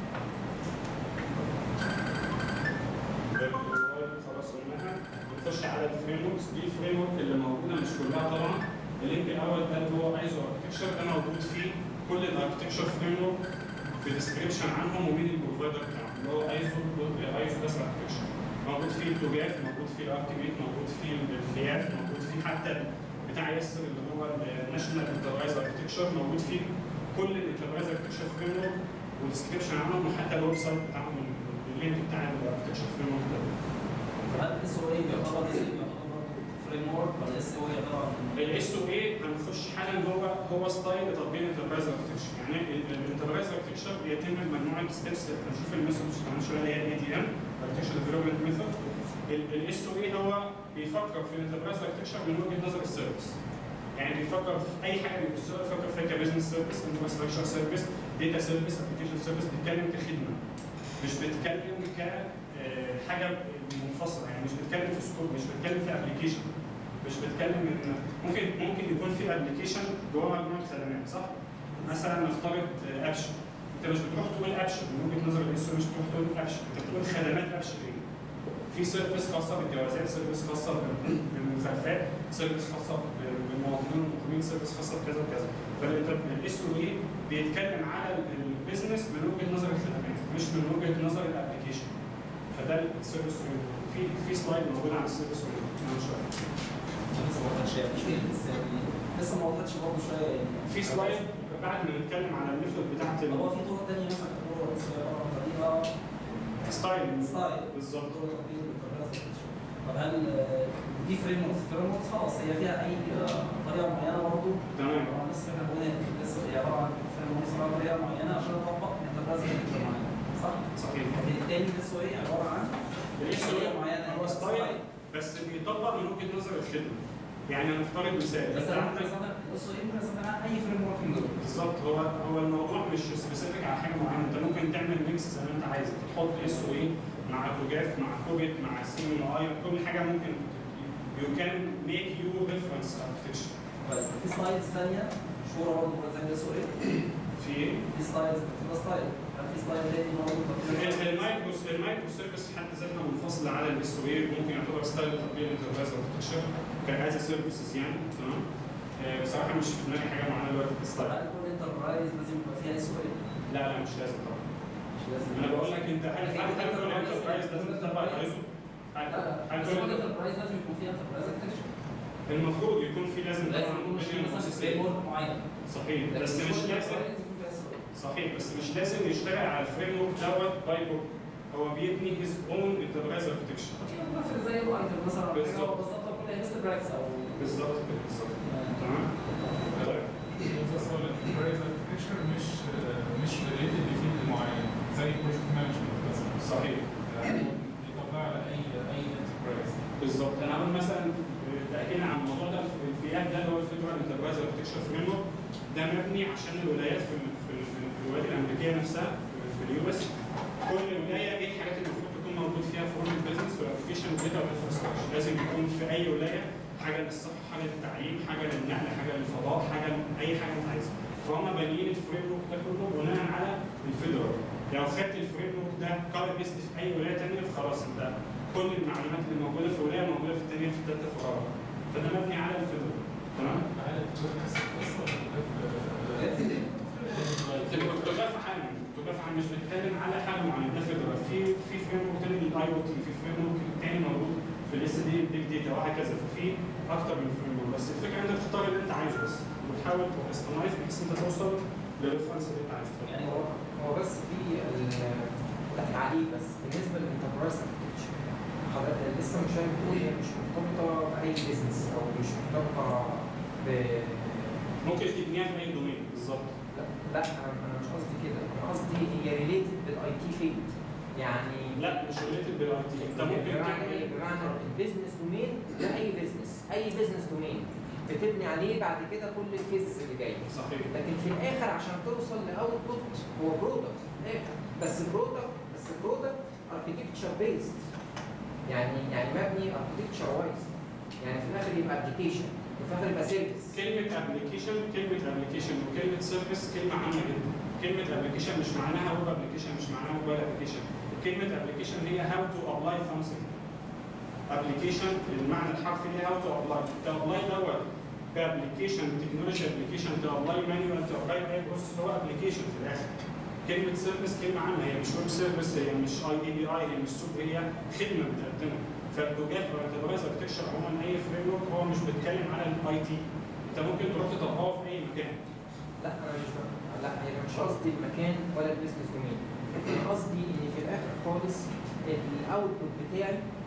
خلاص قلناها نخش على الفريم وركس دي الفريم ورك اللي موجوده مش كلها طبعا اللينك الاول ده اللي هو ايزو اركتكشر ده موجود فيه كل الاركتكشر فريم ورك بديسكربشن عنهم ومين البروفايدر بتاعهم اللي هو ايزو ايزو داس اركتكشر موجود فيه التوجاف موجود فيه الارتيميت موجود فيه الفياف موجود فيه حتى بتاع ياسر اللي هو الناشونال انتربرايز اركتكشر موجود فيه كل الانتربرايز اركتكشر فريم ورك وديسكربشن عنهم وحتى الويب سايت بتاعهم اللينك بتاع الاركتكشر فريم ورك ده فهل اس او اي بيعتبر زي ما يعتبر فريم ورك ولا اس او عباره عن الاس او اي هنخش حالا هو هو ستايل تطبيق الانتربرايز اركتكشر يعني الانتربرايز اركتكشر بيتم مجموعه ستيبس هنشوف الميثودز كمان شويه اللي هي الاي دي ام اركتكشر ديفلوبمنت ميثود الاس او اي هو بيفكر في الانتربرايز اركتكشر من وجهه نظر السيرفيس يعني بيفكر في اي حاجه بيبص لها بيفكر فيها كبزنس سيرفيس انفراستراكشر سيرفيس داتا سيرفيس ابلكيشن سيرفيس بيتكلم كخدمه مش بيتكلم ك آه، حاجه منفصله يعني مش بيتكلم في سكوب مش بيتكلم في ابلكيشن مش بتكلم ان ممكن ممكن يكون في ابلكيشن جوه مجموعه خدمات صح؟ مثلا نفترض ابشن انت مش بتروح تقول ابشن من وجهه نظر الاس مش بتروح تقول ابشن انت بتقول خدمات ابشن ايه؟ في سيرفيس خاصه بالجوازات، سيرفيس خاصه بال- بالمخالفات، سيرفيس خاصه بال- بالمواطنين المقيمين، سيرفيس خاصه بكذا وكذا. فالاس او اي بيتكلم على البيزنس من وجهه نظر الخدمات مش من وجهه نظر الابلكيشن. فده السيرفيس في في سلايد موجود عن السيرفيس كمان شويه. لسه ما وضحتش يعني مش كده لسه لسه ما وضحتش برضه شويه يعني في سلايد بعد ما نتكلم على الميثود بتاعت طب هو في طرق تانية مثلا تقول اس او عباره عن طريقه الستايل ستايل بالظبط طرق تطبيق الانتربرايز طب هل آه، دي فريم ورك فريم ورك خلاص هي فيها اي آه، طريقه معينه برضه تمام طبعا لسه احنا بنقول لسه هي عباره عن فريم ورك اسمها طريقه معينه عشان تطبق انتربرايز اركتكشر معين صح؟ صحيح لكن التاني ده سو ايه عباره عن الاس طريقه معينه هو ستايل بس بيطبق من وجهه نظر الخدمه يعني هنفترض مثال بس انت انا ممكن عندك استخدم اس او ايه ممكن استخدم اي فريم ورك من دول بالظبط هو هو الموضوع مش سبيسيفيك على حاجه معينه انت ممكن تعمل ميكس زي ما انت عايز تحط اس او اي مع توجاف مع كوبيت مع سي ام اي كل حاجه ممكن يو كان ميك يو ريفرنس اركتكشر كويس في سلايدز ثانيه مشهوره برضه زي الاس او ايه في ايه؟ في سلايدز بتبقى ستايل هل في سلايد تاني موجود ال- المايكرو المايكرو سيرفيس في حد ذاتها منفصله على الاس او اي ممكن يعتبر ستايل تطبيق الانتربرايز اركتكشر كاز سيرفيسز يعني تمام آه، بصراحه مش في دماغي حاجه معينه دلوقتي طب ستايل هل كل انتربرايز لازم يبقى فيها اس او ايه؟ لا لا مش لازم طبعا مش لازم انا بقول لك انت هل هل هل كل انتربرايز لازم تتبع الايزو؟ لا لا هل بس كل كل انتربرايز لازم يكون فيها انتربرايز اركتكشر المفروض يكون في لازم لازم طبعا يكون vision مثلا وسيستم. فريم ورك معين صحيح لكن بس كل مش لازم enterprise يكون فيها SOA. صحيح بس مش لازم يشتغل على الفريم ورك دوت باي بوك هو بيبني هيز اون انتربرايز اركتكشر اوكي مثلا زي الوانتر مثلا أو حاجة بالظبط. بالظبط كل بيست براكتس او بالظبط كده بالظبط تمام طيب بس هو الانتربرايز اركتكشر مش مش ريليتد لفيلد معين زي بروجكت مانجمنت مثلا صحيح بيطبق على اي اي انتربرايز بالظبط انا هقول مثلا تاكيدا عن الموضوع ده في الفيات ده اللي هو الفيدرال انتربرايز اركتكشر فريم ورك ده مبني عشان الولايات في ال- في ال- في الولايات الامريكيه نفسها في- في اليو اس كل ولايه ايه الحاجات اللي المفروض تكون موجود فيها فورم البيزنس والابلكيشن وداتا والانفراستراكشر لازم يكون في اي ولايه حاجه للصحه حاجه للتعليم حاجه للنقل حاجه للفضاء حاجه اي حاجه انت عايزها فهم بانيين الفريم ورك ده كله بناء على الفيدرال لو خدت الفريم ورك ده كوبي بيست في اي ولايه ثانيه فخلاص انت كل المعلومات اللي موجوده في ولايه موجوده في الثانيه في الثالثه في الرابعه فده مبني على الفيدرال تمام؟ هل البروجكت قصه الفوتوغراف عام الفوتوغراف عام مش بيتكلم على حاجه معينه ده فيدرال في في فريم ورك تاني للاي او تي في فريم ورك تاني موجود في الاس دي بيج داتا وهكذا ففي اكتر من فريم ورك بس الفكره انت تختار اللي انت عايزه بس وتحاول تكستمايز بحيث انت توصل للريفرنس اللي انت عايزه يعني هو هو بس في ال- تعليق بس بالنسبه للانتربرايز اركتكتشر حضرتك لسه مش فاهم بتقول هي مش مرتبطه باي بزنس او مش مرتبطه ب ممكن تبنيها في اي دومين بالظبط لا لا انا أنا مش قصدي كده انا قصدي هي ريليتد بالاي تي فيلد يعني لا مش ريليتد بالاي تي انت ممكن بمعنى ايه؟ تعمل بمعنى البيزنس دومين ده اي بيزنس اي بيزنس دومين بتبني عليه بعد كده كل الفيزز اللي جايه صحيح لكن في الاخر عشان توصل لاوتبوت هو برودكت في الاخر بس برودكت بس برودكت اركتكتشر بيزد يعني يعني مبني اركتكتشر وايز يعني في الاخر يبقى ابلكيشن وفي الاخر يبقى سيرفيس كلمة ابلكيشن كلمة ابلكيشن وكلمة سيرفيس كلمة عامة جدا. كلمة ابلكيشن مش معناها ويب ابلكيشن مش معناها موبايل ابلكيشن. كلمة ابلكيشن هي هاو تو ابلاي something. ابلكيشن المعنى الحرفي هي هاو تو ابلاي. تابلاي دوت بابلكيشن تكنولوجي ابلكيشن تابلاي مانيوال تابلاي اي بروسيس هو ابلكيشن في الاخر. كلمة سيرفيس كلمة عامة هي مش ويب سيرفيس هي مش اي اي بي اي هي مش سوق هي خدمة بتقدمها. فالدوجات او انتربرايز اركتكشر عموما اي فريم ورك هو مش بيتكلم على الاي تي انت ممكن تروح تطبقه في اي مكان لا انا مش لا هي مش قصدي المكان ولا البيزنس دومين انا قصدي ان في الاخر خالص الاوتبوت بتاعي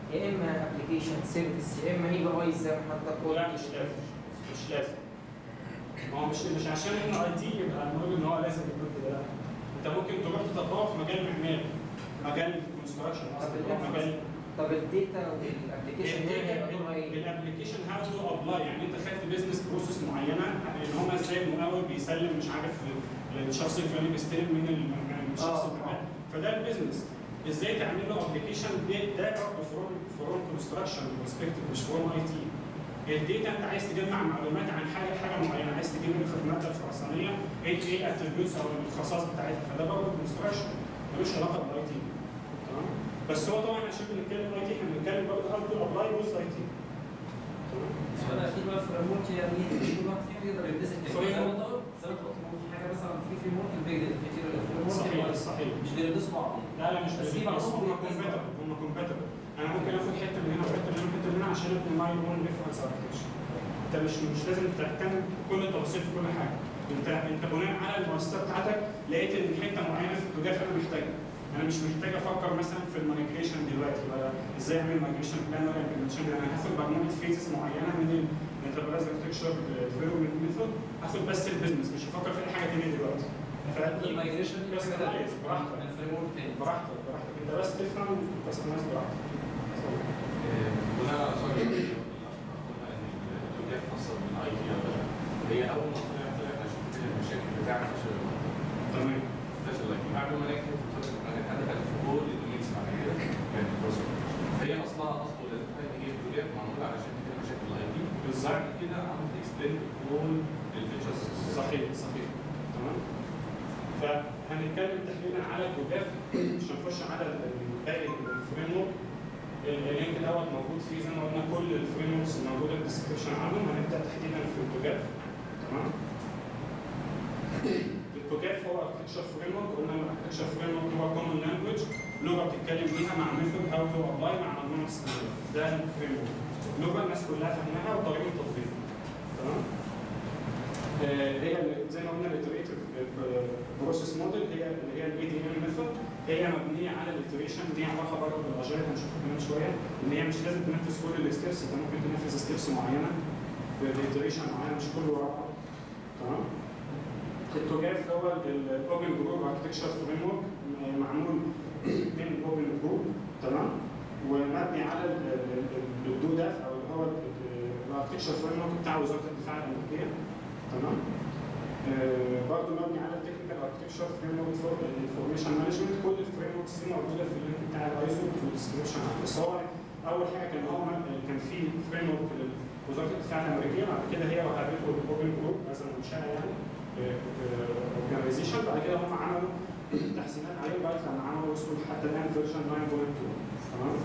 يا اما ابلكيشن سيرفيس يا اما اي بي اي زي ما حضرتك لا قلت مش لازم مش لازم ما هو مش مش عشان احنا اي تي يبقى نقول ان هو لازم يكون كده لا انت ممكن تروح تطبقه في مجال معماري مجال كونستراكشن طب اصلا مجال الانفرس طب الداتا والابلكيشن دي هيبقى دورها ايه؟ الابلكيشن هاو تو ابلاي يعني انت خدت بزنس بروسيس معينه ان هم ازاي المقاول بيسلم مش عارف للشخص الفلاني بيستلم من ال- من الشخص آه. الفلاني فده البيزنس ازاي تعمل له ابلكيشن ده برضه فروم فروم كونستراكشن برسبكتيف مش فروم اي تي الداتا انت عايز تجمع معلومات عن حاجه حاجه معينه عايز تجيب الخدمات الخرسانيه ايه ايه اتريبيوتس او الخصائص بتاعتها فده برضه كونستراكشن ملوش علاقه بالاي تي تمام بس هو طبعا عشان بنتكلم اي تي احنا بنتكلم برضه هاو تو ابلاي ويز اي تي تمام السؤال الاخير بقى في الريموت يعني كل واحد فيهم يقدر يلبسك يعني فريم زي ما ورك. قلت زي ما قلت في حاجه مثلا في فريم ورك البيج في فريم صحيح ورك صحيح مش بيلبسوا بعض لا لا مش بس في بس بعضهم هم بيلبسوا كومباتبل بعض. هم كومباتبل انا ممكن اخد حته من هنا وحته من هنا وحته من هنا عشان ابني ماي اون ريفرنس اركتشر انت مش مش لازم تهتم بكل التفاصيل في كل حاجه انت انت بناء على المؤسسات بتاعتك لقيت ان حته معينه في الاتجاه انا محتاجها انا مش محتاج افكر مثلا في المايجريشن دلوقتي ولا ازاي اعمل مايجريشن بلان ولا امبلمنتيشن انا هاخد مجموعه فيزز معينه من الانتربرايز اركتشر ديفلوبمنت ميثود اخد بس البيزنس مش هفكر في اي حاجه ثانيه دلوقتي المايجريشن بس كويس براحتك من فريم ورك تاني براحتك براحتك انت بس تفهم وتستمر براحتك بناء على سؤال قلنا ان التوجيهات خاصه بالاي تي هي اول ما طلعت طلعت عشان كل المشاكل بتاعت فشل تمام فشل الاي تي بعد ما نجحت هدفت في كل الدومينز بعد كده كانت بروسس هي اصلها اصل ولازمها ان هي توجيهات معموله علشان تحل مشاكل الاي تي بعد كده عملت اكسبلين كل الفيتشرز صحيح صحيح تمام فهنتكلم تحديدا على التوجاف مش هنخش على ال- باقي الفريم ورك اللينك دوت موجود فيه زي ما قلنا كل الفريم وركس الموجوده الديسكربشن عنهم هنبدا تحديدا في التوجاف تمام التوجاف هو اركتشر فريم ورك قلنا الاركتشر فريم ورك هو كومن لانجوج لغه بتتكلم بيها مع ميثود هاو تو ابلاي مع مجموعه ستاندرد ده الفريم ورك لغه الناس كلها فاهماها وطريقه تطبيقها تمام آه، هي ال- زي ما قلنا الاتريتيف بروسيس موديل هي اللي هي الاي دي ام ميثود هي مبنيه على الاتريشن ليها علاقه برضه بالاجايل هنشوفها كمان شويه ان هي مش لازم تنفذ كل الستبس انت ممكن تنفذ ستبس معينه باتريشن معينه مش كله ورا بعض تمام التوجاف هو الاوبن جروب اركتكشر فريم ورك معمول من اوبن جروب تمام ومبني على الدو داف او اللي هو الاركتكشر فريم ورك بتاع وزاره الدفاع الامريكيه تمام آه، برضه مبني على التكنيكال اركتكشر فريم ورك فور الانفورميشن مانجمنت كل الفريم وركس دي موجوده في اللينك بتاع الايزو في الديسكربشن بس هو اول حاجه كان هو كان في فريم ورك لوزاره الدفاع الامريكيه بعد كده هي وهبته الاوبن جروب مثلا منشاه يعني اورجانيزيشن بعد كده هم عملوا تحسينات عليه لغايه لما عملوا وصلوا حتى الان فيرجن 9.2 تمام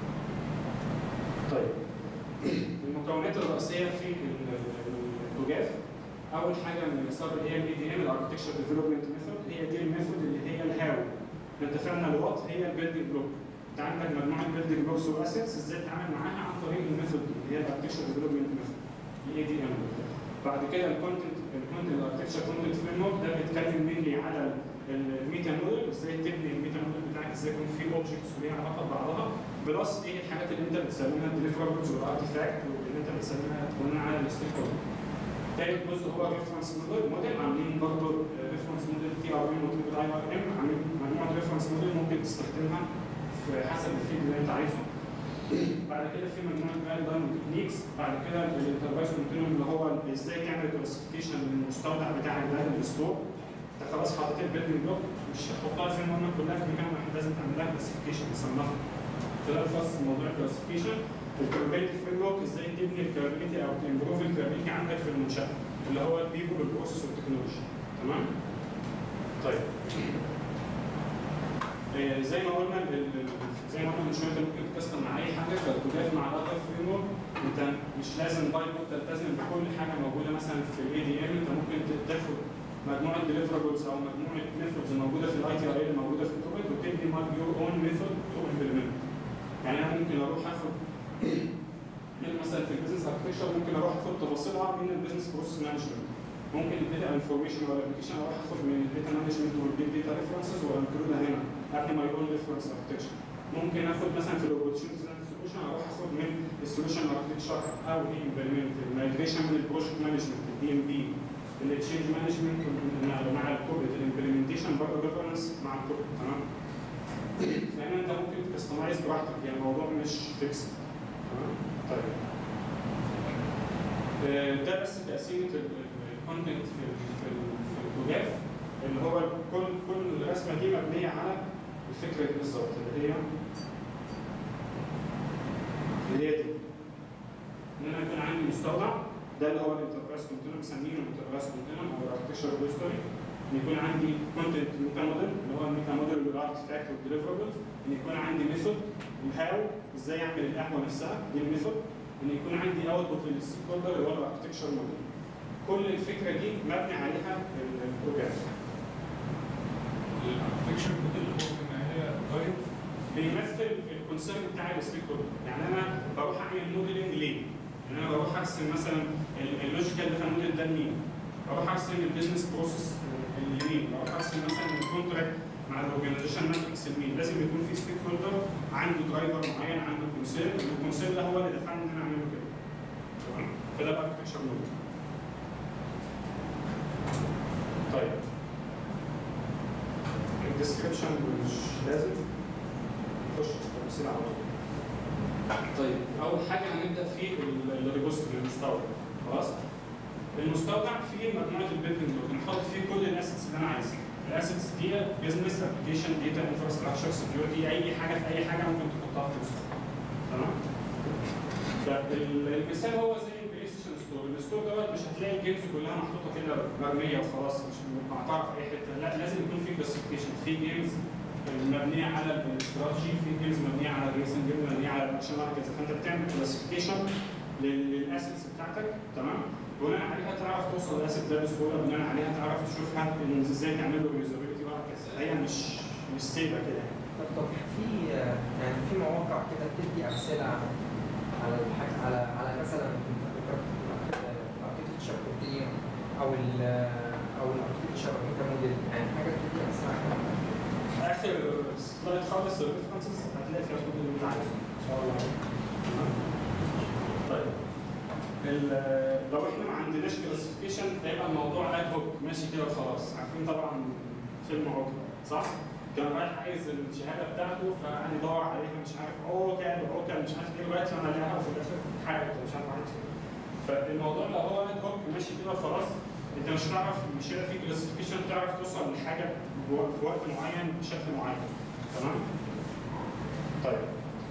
طيب المكونات الرئيسيه في التوجاف اول حاجه من يسار اللي هي الاي دي ام الاركتكشر ديفلوبمنت ميثود هي دي الميثود اللي هي الهاو احنا اتفقنا الوات هي البيلدنج بلوك انت عندك مجموعه بيلدنج بلوكس واسيتس ازاي تتعامل معاها عن طريق الميثود دي اللي هي الاركتكشر ديفلوبمنت ميثود الاي دي ام بعد كده الكونتنت الكونتنت الاركتكشر كونتنت فريم ورك ده بيتكلم مني على الميتا موديل ازاي تبني الميتا موديل بتاعك ازاي يكون في اوبجكتس وليها علاقه ببعضها بلس ايه الحاجات اللي انت بتسلمها الديليفربلز والارتيفاكت واللي انت بتسلمها بناء على الستيك هولدر تالت جزء هو ريفرنس موديل موديل عاملين برضه ريفرنس موديل تي ار ام وتريبل اي ار ام عاملين مجموعه ريفرنس موديل ممكن تستخدمها في حسب الفيد اللي انت عايزه بعد كده في مجموعه جايد لاين وتكنيكس بعد كده الانترفايس كونتينيوم اللي هو ازاي تعمل كلاسيفيكيشن للمستودع بتاعك ده للستور انت خلاص حطيت البيلدنج بلوك مش هتحطها زي ما قلنا كلها في مكان واحد لازم تعمل لها كلاسيفيكيشن تصنفها فده الخاص بموضوع الكلاسيفيكيشن الكابابيلتي فريم ورك ازاي تبني الكابابيلتي او تمبروف الكابابيلتي عندك في المنشاه اللي هو البيبول والبروسيس والتكنولوجي تمام؟ طيب آه، زي ما قلنا ال- ال- زي ما قلنا من شويه انت ممكن تكستم مع اي حاجه فتضاف مع الاذر فريم ورك انت مش لازم باي ديفولت تلتزم بكل حاجه موجوده مثلا في الاي دي ام انت ممكن تاخد مجموعه ديليفربلز او مجموعه ميثودز موجوده في الاي تي ار اللي موجوده في التوبيك وتبني يور اون ميثود تو امبلمنت يعني انا ممكن اروح اخد من مثلا في البيزنس اركتشر ممكن اروح اخد تفاصيلها من البيزنس بروسيس مانجمنت ممكن الداتا انفورميشن ولا ابلكيشن اروح اخد من الداتا مانجمنت والبيج داتا ريفرنسز وانكلودها هنا ابني ماي اون ريفرنس اركتشر ممكن اخد مثلا في الاوبورتيونيتيز سولوشن اروح اخد من السولوشن اركتشر او امبلمنت المايجريشن من البروجكت مانجمنت الدي ام بي التشينج مانجمنت مع الكوبريت الامبلمنتيشن برضه جفرنس مع الكوبريت تمام لان انت ممكن تكستمايز براحتك يعني الموضوع مش فيكس تمام طيب آه، ده بس تقسيمه الكونتنت في ال- في ال- في الكوجاف اللي هو كل كل رسمه دي مبنيه على الفكره دي بالظبط اللي هي اللي هي دي ان انا يكون عندي مستودع ده اللي هو الانتربرايز كونتينر بنسميه الانتربرايز كونتينر او الاركتشر هيستوري ان يكون عندي كونتنت ميتا موديل اللي هو الميتا موديل اللي هو الارتفاكت والديليفربلز ان يكون عندي ميثود الهاو ازاي اعمل القهوه نفسها دي الميثود ان يكون عندي اوتبوت للستيك هولدر اللي هو الاركتشر موديل كل الفكره دي مبني عليها البروجرام الاركتكشر موديل هو في النهايه جايد بيمثل الكونسيرن بتاع الستيك هولدر يعني انا بروح اعمل موديلنج ليه؟ يعني انا بروح ارسم مثلا ال- اللوجيكال داتا موديل ده لمين؟ بروح ارسم البيزنس بروسيس لمين؟ بروح ارسم مثلا الكونتراكت مع الاورجنايزيشن ماتريكس لمين؟ لازم يكون في ستيك هولدر عنده درايفر معين عنده كونسيرن الكونسيرن ده هو اللي دفعني ان انا اعمله كده تمام؟ فده الاركتكشر موديل طيب الديسكربشن مش لازم نخش في التفاصيل على طول طيب اول حاجه هنبدا في الريبوستري المستودع خلاص المستودع فيه مجموعه البيلدنج بلوك نحط فيه كل الاسيتس اللي انا عايزها الاسيتس دي بزنس ابلكيشن داتا انفراستراكشر سكيورتي اي حاجه في اي حاجه ممكن تحطها في المستودع تمام فالمثال هو زي البلاي ستيشن ستور الستور دوت مش هتلاقي الجيمز كلها محطوطه كده مرميه وخلاص مش مقطعه في اي حته لا لازم يكون في كلاسيفيكيشن في جيمز مبنيه على الاستراتيجي في جيمز مبنيه على الريسنج جيمز مبنيه على الاكشن وهكذا فانت بتعمل كلاسيفيكيشن للاسيتس بتاعتك تمام بناء عليها تعرف توصل للاسيت ده بسهوله بناء عليها تعرف تشوفها إن ازاي تعمل له يوزابيلتي وهكذا هي مش مش سيبه كده يعني طب طب في يعني في مواقع كده بتدي امثله على الحاج على على مثلا الاركتشر كونتينيوم او ال او الاركتشر ميتا موديل يعني حاجه بتدي امثله على اخر سلايد خالص الريفرنسز هتلاقي فيها كل اللي انت عايزه ان شاء الله طيب ال- لو احنا ما عندناش كلاسيفيكيشن فيبقى الموضوع اد هوك ماشي كده وخلاص عارفين طبعا فيلم عوكل صح؟ كان رايح عايز الشهاده بتاعته فقعد يدور عليها مش عارف عوكل وعوكل مش عارف ايه لغايه لما لقاها وفي الاخر حاجه مش عارف عملت ايه فالموضوع لو هو اد هوك ماشي كده وخلاص انت مش هتعرف مش هيبقى في كلاسيفيكيشن تعرف توصل لحاجه بو- في وقت معين بشكل معين تمام؟ طيب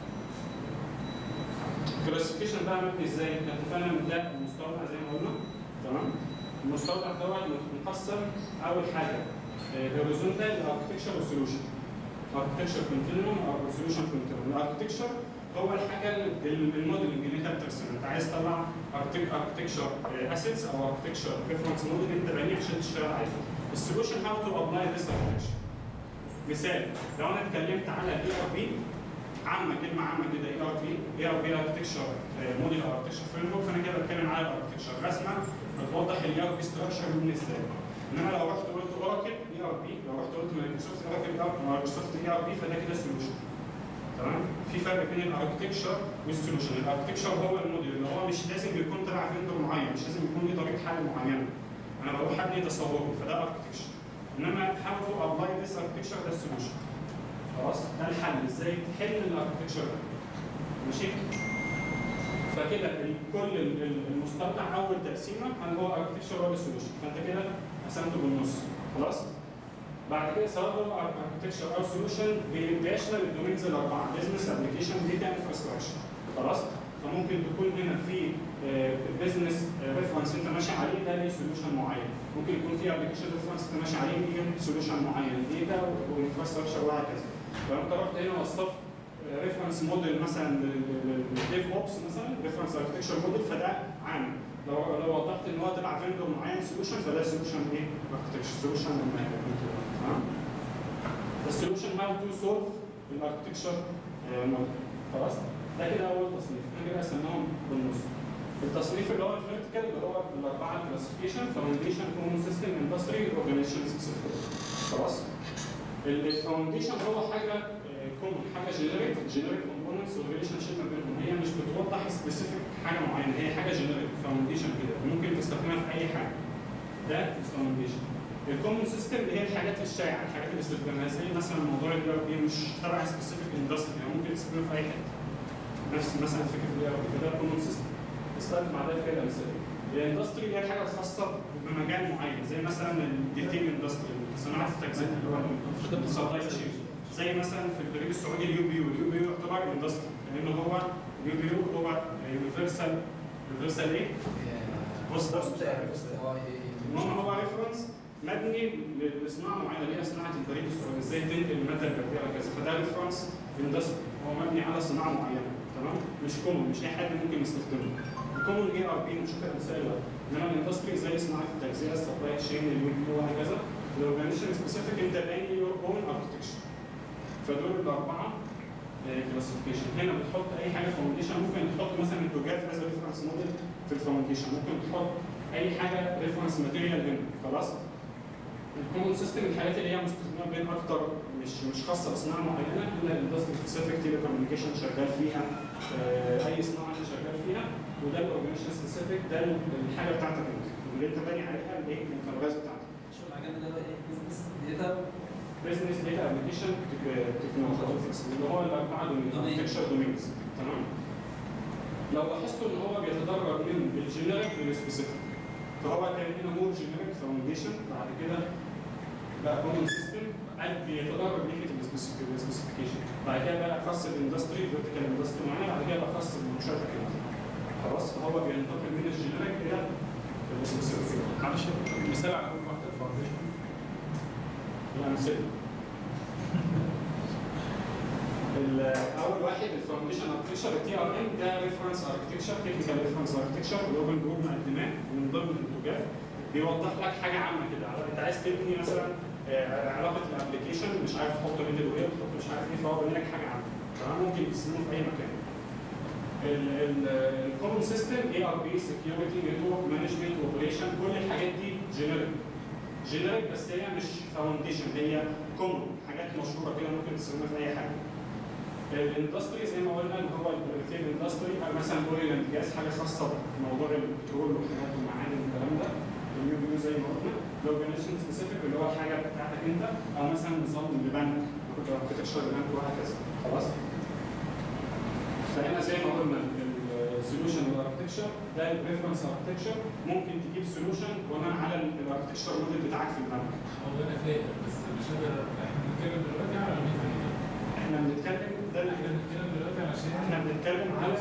الكلاسيفيكيشن بقى مبني ازاي؟ احنا اتفقنا ان ده المستودع زي ما قلنا تمام؟ المستودع دوت مقسم اول حاجه هوريزونتال اركتكشر وسولوشن اركتكشر كونتينوم او سولوشن كونتينوم الاركتكشر هو الحاجه ال- الموديلنج اللي انت بترسمها انت عايز تطلع اركتكشر اسيتس او اركتكشر ريفرنس موديل انت بانيه عشان تشتغل عليه السولوشن هاو تو ابلاي ذيس اركتكشر مثال لو انا اتكلمت على الاي ار بي عامه كلمه عامه كده اي ار بي اي ار بي اركتكشر موديل او اركتكشر فريم ورك فانا كده بتكلم على الاركتكشر رسمه بتوضح الاي ار بي ستراكشر من ازاي انما لو رحت قلت اوراكل اي ار بي لو رحت قلت مايكروسوفت اوراكل مايكروسوفت اي ار بي فده كده سولوشن تمام في فرق بين الاركتكشر والسولوشن الاركتكشر هو الموديل اللي هو مش لازم يكون تبع فيندور معين مش لازم يكون ليه طريقه حل معينه انا بروح ابني تصوري فده اركتكشر انما هاو تو ابلاي ذيس اركتكشر ده السولوشن خلاص ده الحل ازاي تحل الاركتكشر ده ماشي فكده ال- كل ال- ال- المستودع اول تقسيمه كان هو اركتكشر ولا سولوشن فانت كده قسمته بالنص خلاص بعد كده سواء هو اركتكشر او سولوشن بيشمل الدومينز الاربعه بزنس ابلكيشن داتا انفراستراكشر خلاص فممكن تكون هنا في بزنس ريفرنس انت ماشي عليه ده ليه سولوشن معين ممكن يكون في ابلكيشن ريفرنس انت ماشي عليه ليه سولوشن معين داتا وانفراستراكشر وهكذا لو انت رحت هنا وصفت ريفرنس موديل مثلا للديف اوبس مثلا ريفرنس اركتكشر موديل فده عام لو لو وضحت ان هو تبع فيندور معين سولوشن فده سولوشن ايه؟ اركتكشر سولوشن تمام السولوشن هاو تو سولف الاركتكشر موديل خلاص ده كده اول تصنيف احنا كده قسمناهم بالنص التصنيف اللي هو الفيرتيكال اللي هو الاربعه كلاسيفيكيشن فاونديشن كومون سيستم اندستري اورجانيزيشن خلاص الفاونديشن هو حاجه كومن حاجه جينيريك جينيريك كومبوننتس والريليشن شيب ما بينهم هي مش بتوضح سبيسيفيك حاجه معينه هي حاجه جينيريك فاونديشن كده ممكن تستخدمها في اي حاجه ده الفاونديشن الكومن سيستم اللي هي الحاجات الشائعه الحاجات اللي استخدامها زي مثلا موضوع الدي ار بي مش تبع سبيسيفيك اندستري يعني ممكن تستخدمه في اي حته نفس مثلا فكره الدي ار بي كده كومن سيستم استخدم مع ده كده امثله الاندستري هي الحاجه الخاصه بمجال معين زي مثلا الديتيل اندستري صناعه التجزئه اللي هو السبلاي تشين زي مثلا في البريد السعودي اليو بي يو اليو بي يو يعتبر اندستري لان هو اليو بي يو هو يونيفرسال يونيفرسال ايه؟ بوست المهم هو ريفرنس مبني لصناعه معينه اللي هي صناعه البريد السعودي ازاي تنقل الماده البريديه وكذا فده ريفرنس اندستري هو مبني على صناعه معينه تمام مش كومن مش اي حد ممكن يستخدمه الكومن اي ار بي نشوف امثله انما الاندستري زي صناعه التجزئه السبلاي تشين اليو بي وهكذا الاورجانيزيشن سبيسيفيك انت باني يور اون اركتكشر فدول الاربعه كلاسيفيكيشن هنا بتحط اي حاجه فاونديشن ممكن تحط مثلا الدوجات از ريفرنس موديل في الفاونديشن ممكن تحط اي حاجه ريفرنس ماتيريال هنا خلاص الكومن سيستم الحاجات اللي هي مستخدمه بين اكتر مش مش خاصه بصناعه معينه الا الاندستري سبيسيفيك تيلي كوميونيكيشن شغال فيها آه، اي صناعه انت شغال فيها وده الاورجنيشن سبيسيفيك ده الحاجه بتاعتك انت اللي انت باني عليها الايه الخبرات بتاعتك شو الحاجات اللي هو ايه بزنس داتا بزنس داتا ابلكيشن تكنولوجي اللي هو الاربعه اركتكشر دومينز تمام لو لاحظتوا ان هو بيتدرج من الجينيريك للسبيسيفيك فهو كان هنا مور جينيريك فاونديشن بعد كده بقى كومن سيستم بيتدرج ناحيه السبيسيفيكيشن بعد كده بقى خاص الاندستري فيرتيكال اندستري معانا بعد كده بقى خاص بالمنشات كده خلاص فهو بينتقل من الجينيريك الى السبيسيفيك معلش مثال على كل واحده الفاونديشن الأمثلة. ال- أول واحد الفاونديشن اركتكشر التي ار ام ده ريفرنس اركتكشر تكنيكال ريفرنس اركتكشر الاوبن جروب مع الدماغ من ضمن الانتوجات بيوضح لك حاجه عامه كده انت عايز تبني مثلا آه، علاقه الابلكيشن مش عارف تحط ميدل وير تحط مش عارف ايه فهو بيبني لك حاجه عامه تمام ممكن تستخدمه في اي مكان. الكومن سيستم اي ار بي سكيورتي نتورك مانجمنت اوبريشن كل الحاجات دي جينيريك جينيريك بس هي مش فاونديشن هي كومن حاجات مشهوره كده ممكن تستخدمها في اي حاجه. الاندستري زي ما قلنا اللي هو الريتيل اندستري او مثلا اوريل اند جاز حاجه خاصه بموضوع البترول والحاجات والمعادن والكلام ده اليو بي يو زي ما قلنا الاورجنيزيشن سبيسيفيك اللي هو الحاجه بتاعتك انت او مثلا نظام لبنك اركتكشر لبنك وهكذا خلاص فهنا زي ما قلنا السوليوشن والاركتكشر ده الريفرنس اركتكشر ممكن تجيب سوليوشن بناء على الاركتكشر موديل بتاعك في البنك هو ده انا فاهم بس مش قادر احنا بنتكلم دلوقتي على الميكانيكا احنا بنتكلم ده اللي احنا بنتكلم دلوقتي علشان احنا بنتكلم على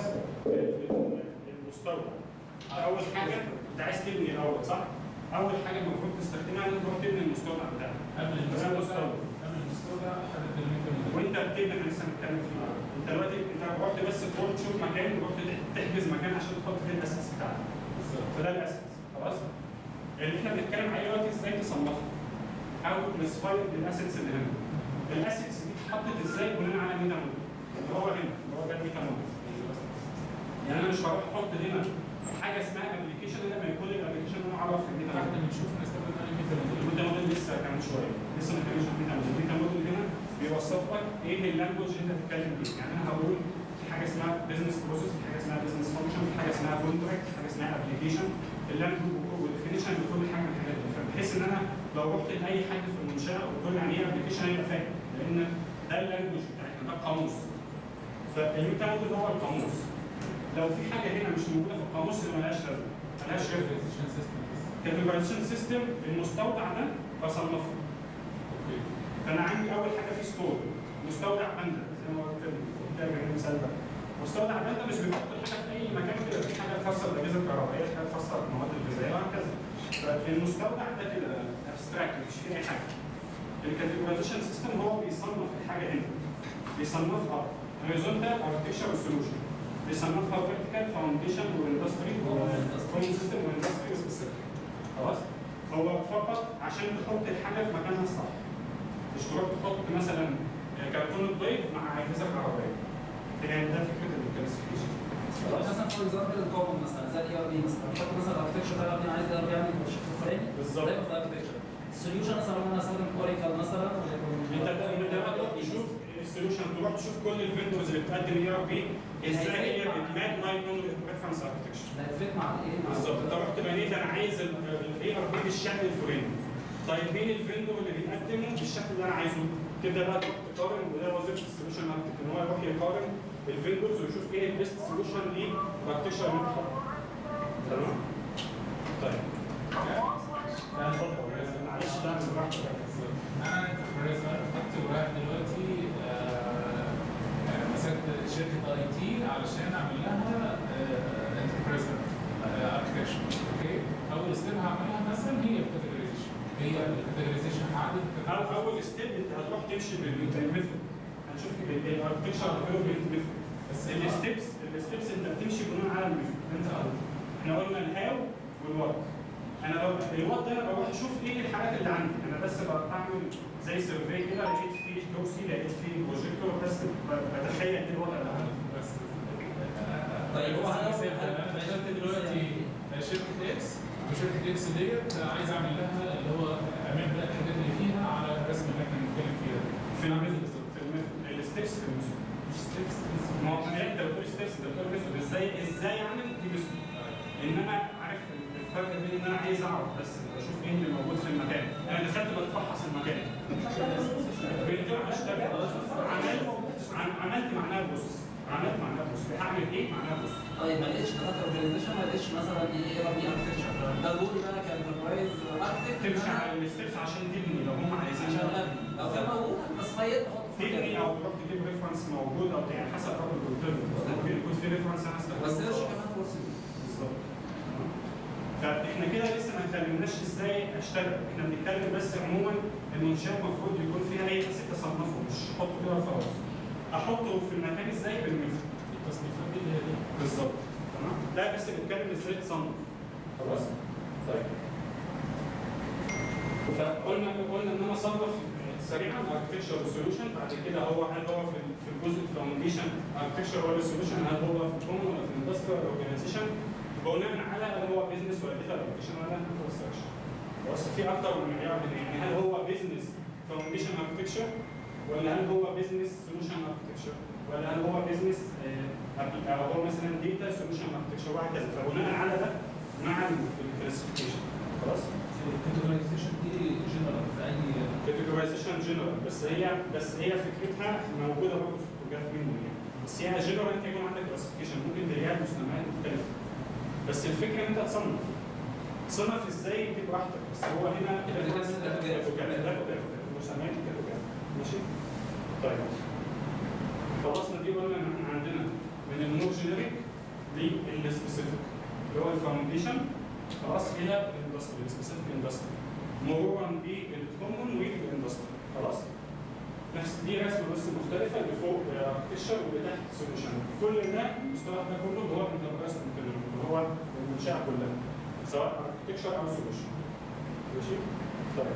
المستودع اول حاجه انت عايز تبني الاول صح؟ اول حاجه المفروض تستخدمها ان انت تروح تبني المستودع بتاعك قبل ده المستودع المستودع قبل المستودع حدد الميكانيكا وانت بتبني احنا لسه بنتكلم فيه انت دلوقتي انت رحت بس تروح تشوف مكان رحت تحجز مكان عشان تحط فيه الاساس بتاعك بالظبط فده الاساس خلاص؟ اللي احنا بنتكلم عليه دلوقتي ازاي تصنفها او كلاسيفاي الاسيتس اللي هنا الاسيتس دي اتحطت ازاي بناء على ميتا موديل اللي هو هنا اللي هو ده الميتا موديل يعني انا مش هروح احط هنا حاجه اسمها ابلكيشن الا لما يكون الابلكيشن هو عرف في الميتا احنا موديل بنشوف نستخدم انهي ميكانيكا الميتا موديل لسه كمان شويه لسه ما كانش الميتا موديل الميتا موديل هنا بيوصف لك ايه اللانجوج اللي انت بتتكلم بيه يعني انا هقول في حاجه اسمها بزنس بروسيس في حاجه اسمها بزنس فانكشن في حاجه اسمها كونتراكت في حاجه اسمها ابلكيشن اللانجوج والديفينيشن لكل حاجه من الحاجات دي فبحيث ان انا لو رحت لاي حد في المنشاه وقلت له يعني ايه ابلكيشن هيبقى فاهم لان ده اللانجوج بتاعتنا ده القاموس فالميتا موديل هو القاموس لو في حاجه هنا مش موجوده في القاموس يبقى ملهاش لازمه ملهاش ريفرنس كاتيجورايزيشن سيستم كاتيجورايزيشن سيستم المستودع ده بصنفه اوكي فانا عندي اول حاجه في ستور مستودع باندا زي ما قلت لك قلت لك المثال ده مستودع باندا مش بيحط الحاجه في اي مكان كده في حاجه خاصه بالاجهزه الكهربائيه في حاجه خاصه بالمواد الغذائيه وهكذا فالمستودع ده كده ابستراكت مش فيه اي حاجه الكاتيجورايزيشن سيستم هو بيصنف الحاجه هنا بيصنفها هوريزونتال اركتكشر وسولوشن بيصنفها فيرتيكال فاونديشن واندستري وكومن سيستم واندستري سبيسيفيك خلاص هو فقط عشان تحط الحاجه في مكانها الصح مش تروح تحط مثلا كرتون بيض مع اجهزه كهربائيه يعني ده فكره الكلاسيفيكيشن مثلا فور اكزامبل الكومن مثلا زي الاي ار بي مثلا بحط مثلا اركتكشر ده انا عايز اي يعمل بالشكل الفلاني بالظبط. ده يبقى في الاركتكشر السوليوشن مثلا انا استخدم اوريكل مثلا انت ده انت ده تشوف السوليوشن تروح تشوف كل الفندورز اللي بتقدم اي ار بي ازاي هي بتمات لاين نون ريفرنس اركتكشر ده الفيت مع الايه؟ مع بالظبط انت رحت بنيت انا عايز الاي ار بي بالشكل الفلاني طيب مين الفندور اللي بيقدمه بالشكل اللي انا عايزه تبدا بقى تروح تقارن وده وظيفه السوليوشن اركتكت ان هو يروح يقارن الفندورز ويشوف ايه البيست سوليوشن للبراكتيشر اللي انت حاطه. تمام طيب لا اتفضل معلش ده من براحتك انا انتربرايز اركتكت ورايح دلوقتي آه، آه، مسكت شركه اي تي علشان اعمل لها انتربرايز اركتكشر اوكي اول ستيب هعملها مثلا هي الكاتيجوريزيشن هي الكاتيجوريزيشن هعدل او اول ستيب انت هتروح تمشي بالميثود هنشوف الاركتكشر ديفلوبمنت ميثود بس الستبس الستبس انت بتمشي بناء على الميثود انت قلت احنا قلنا الهاو والوات انا لو الوات ده انا بروح اشوف ايه الحاجات اللي عندي انا بس بعمل زي سيرفي كده لقيت فيه دوسي لقيت فيه بروجيكتور بس بتخيل ايه الوضع اللي عندي بس طيب هو هل- مثال هل- انا هل- دخلت دلوقتي شركه اكس وشركه اكس ديت عايز اعمل لها اللي هو اعمل بقى الحاجات اللي فيها على الرسم اللي احنا بنتكلم فيها في الميثود في الميثود الستبس في الميثود مش ستيبس ما هو انت بتقول ستبس انت بتقول ميثود ازاي ازاي اعمل دي ميثود انما عارف الفرق بين ان انا عايز اعرف بس بشوف ايه اللي موجود في المكان انا دخلت بتفحص المكان بين غير ما اشتغل عملت عم- عملت معناها بص عملت معناها بص هعمل ايه معناها بص طيب ما لقيتش داتا اورجانيزيشن ما لقيتش مثلا ايه ايه ار بي اركتكشر ده دوري بقى كانتربرايز اركتكت تمشي على الستبس عشان تبني لو هم عايزين عشان ابني لو كان موجود بس خيط احط في تبني مكانه. او تروح تجيب ريفرنس موجود او يعني حسب برضه اللي قلت له ممكن يكون في ريفرنس انا استخدمته بس سيرش كمان فرصه بالظبط فاحنا كده لسه ما اتكلمناش ازاي اشتغل احنا بنتكلم بس عموما المنشاه المفروض يكون فيها اي اسيت تصنفه مش احطه كده وخلاص احطه في المكان ازاي بالميثود التصنيفات دي اللي هي دي بالظبط تمام ده بس بنتكلم ازاي تصنف خلاص طيب فقلنا قلنا ان انا اصنف سريعا اركتشر سوليوشن بعد كده هو هل هو في في الجزء الفاونديشن اركتشر ولا سوليوشن هل هو في الكومن ولا في الاندستريال اورجانيزيشن بناء على هل هو بزنس ولا ديتا اركتشر ولا انفراستراكشر بس في اكتر من معيار هنا يعني هل هو بزنس فاونديشن اركتشر ولا هل هو بزنس سوليوشن اركتشر ولا هل هو بزنس او هو مثلا ديتا سوليوشن اركتشر وهكذا فبناء على ده مع الكلاسيفيكيشن خلاص الكاتيجوريزيشن دي جنرال في اي كاتيجورايزيشن جنرال بس هي بس هي فكرتها موجوده برضه في التوجيهات منه يعني بس هي جنرال انت يكون عندك كلاسيفيكيشن ممكن تلاقيها مسميات مختلفه بس الفكره ان انت تصنف تصنف ازاي دي براحتك بس هو هنا كاتيجوراف مسميات كاتيجوراف ماشي طيب خلصنا دي قلنا ان احنا عندنا من النور جينيريك للسبيسيفيك اللي هو الفاونديشن خلاص الى الاندستري السبيسيفيك اندستري مرورا بالكومون والاندستري خلاص نفس دي رسمه بس مختلفه اللي فوق اركتشر واللي تحت سوليوشن كل ده المصطلح ده كله هو الانتربرايز اللي هو المنشاه كلها سواء اركتشر او سوليوشن ماشي طيب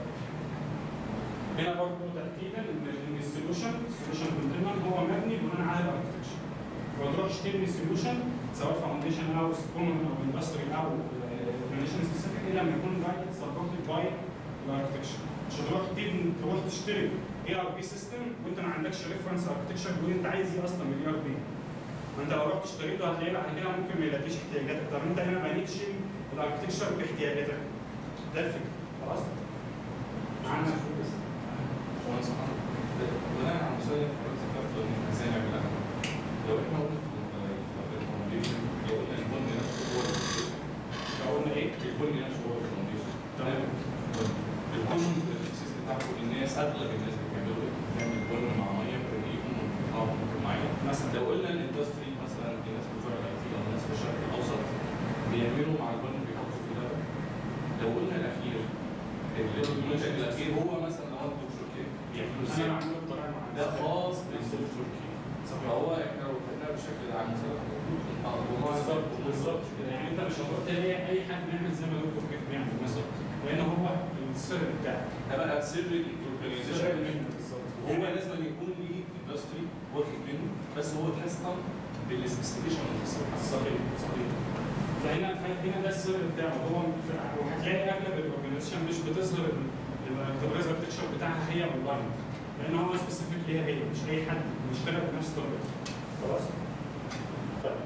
هنا برضه تاكيدا ان ان السوليوشن السوليوشن كونتينر هو مبني بناء على الاركتشر ما تروحش تبني سوليوشن سواء فاونديشن او كومن او اندستري او اورجانيزيشن سبيسيفيك الا لما يكون جايد سبورتد باي الاركتشر مش هتروح تبني تروح تشتري اي ار بي سيستم وانت ما عندكش ريفرنس اركتشر تقول انت عايز ايه اصلا من الاي ار بي ما انت لو رحت اشتريته هتلاقيه بعد كده ممكن ما يلاقيش احتياجاتك طب انت هنا ما ليكش الاركتشر باحتياجاتك ده الفكره خلاص معانا وانا سبحان الله بناء على المثال اللي حضرتك ذكرته ان احنا ازاي نعملها لو احنا قلنا في الفاونديشن لو قلنا البني نفسه هو لو قلنا ايه البني نفسه هو الفاونديشن تمام. الكومن التكسيس بتاعته الناس اغلب الناس بتعمله ايه؟ بتعمل بن مع ميه بريقهم اه ممكن معين مثلا لو قلنا الاندستري مثلا في ناس بتوع الاي تي او ناس في الشرق الاوسط بيعملوا مع البن بيحطوا في لبن لو قلنا الاخير المنتج الاخير هو مثلا لو انتوا شركه بيعملوا انا سيرم بعمله بطريقه معينه ده خاص بالسوفت وير فهو احنا لو خدناه بالشكل ده على المثال بالظبط بالظبط كده يعني انت مش هتروح تلاقي اي حد بيعمل زي ما دكتور كيف بيعمل مثلا لان هو السر بتاعك ده بقى سر سر الاورجنايزيشن المهنه بالظبط هو لازم يكون ليه اندستري واخد منه بس هو اتحسن بالسبيسيفيكيشن صحيح صحيح فهنا هنا ده السر بتاعه هو وهتلاقي اغلب الاورجنايزيشن مش بتظهر الانتربرايز اركتشر بتاعها هي اونلاين لان هو سبيسيفيك ليها هي مش اي حد بيشتغل بنفس طريقتها خلاص طيب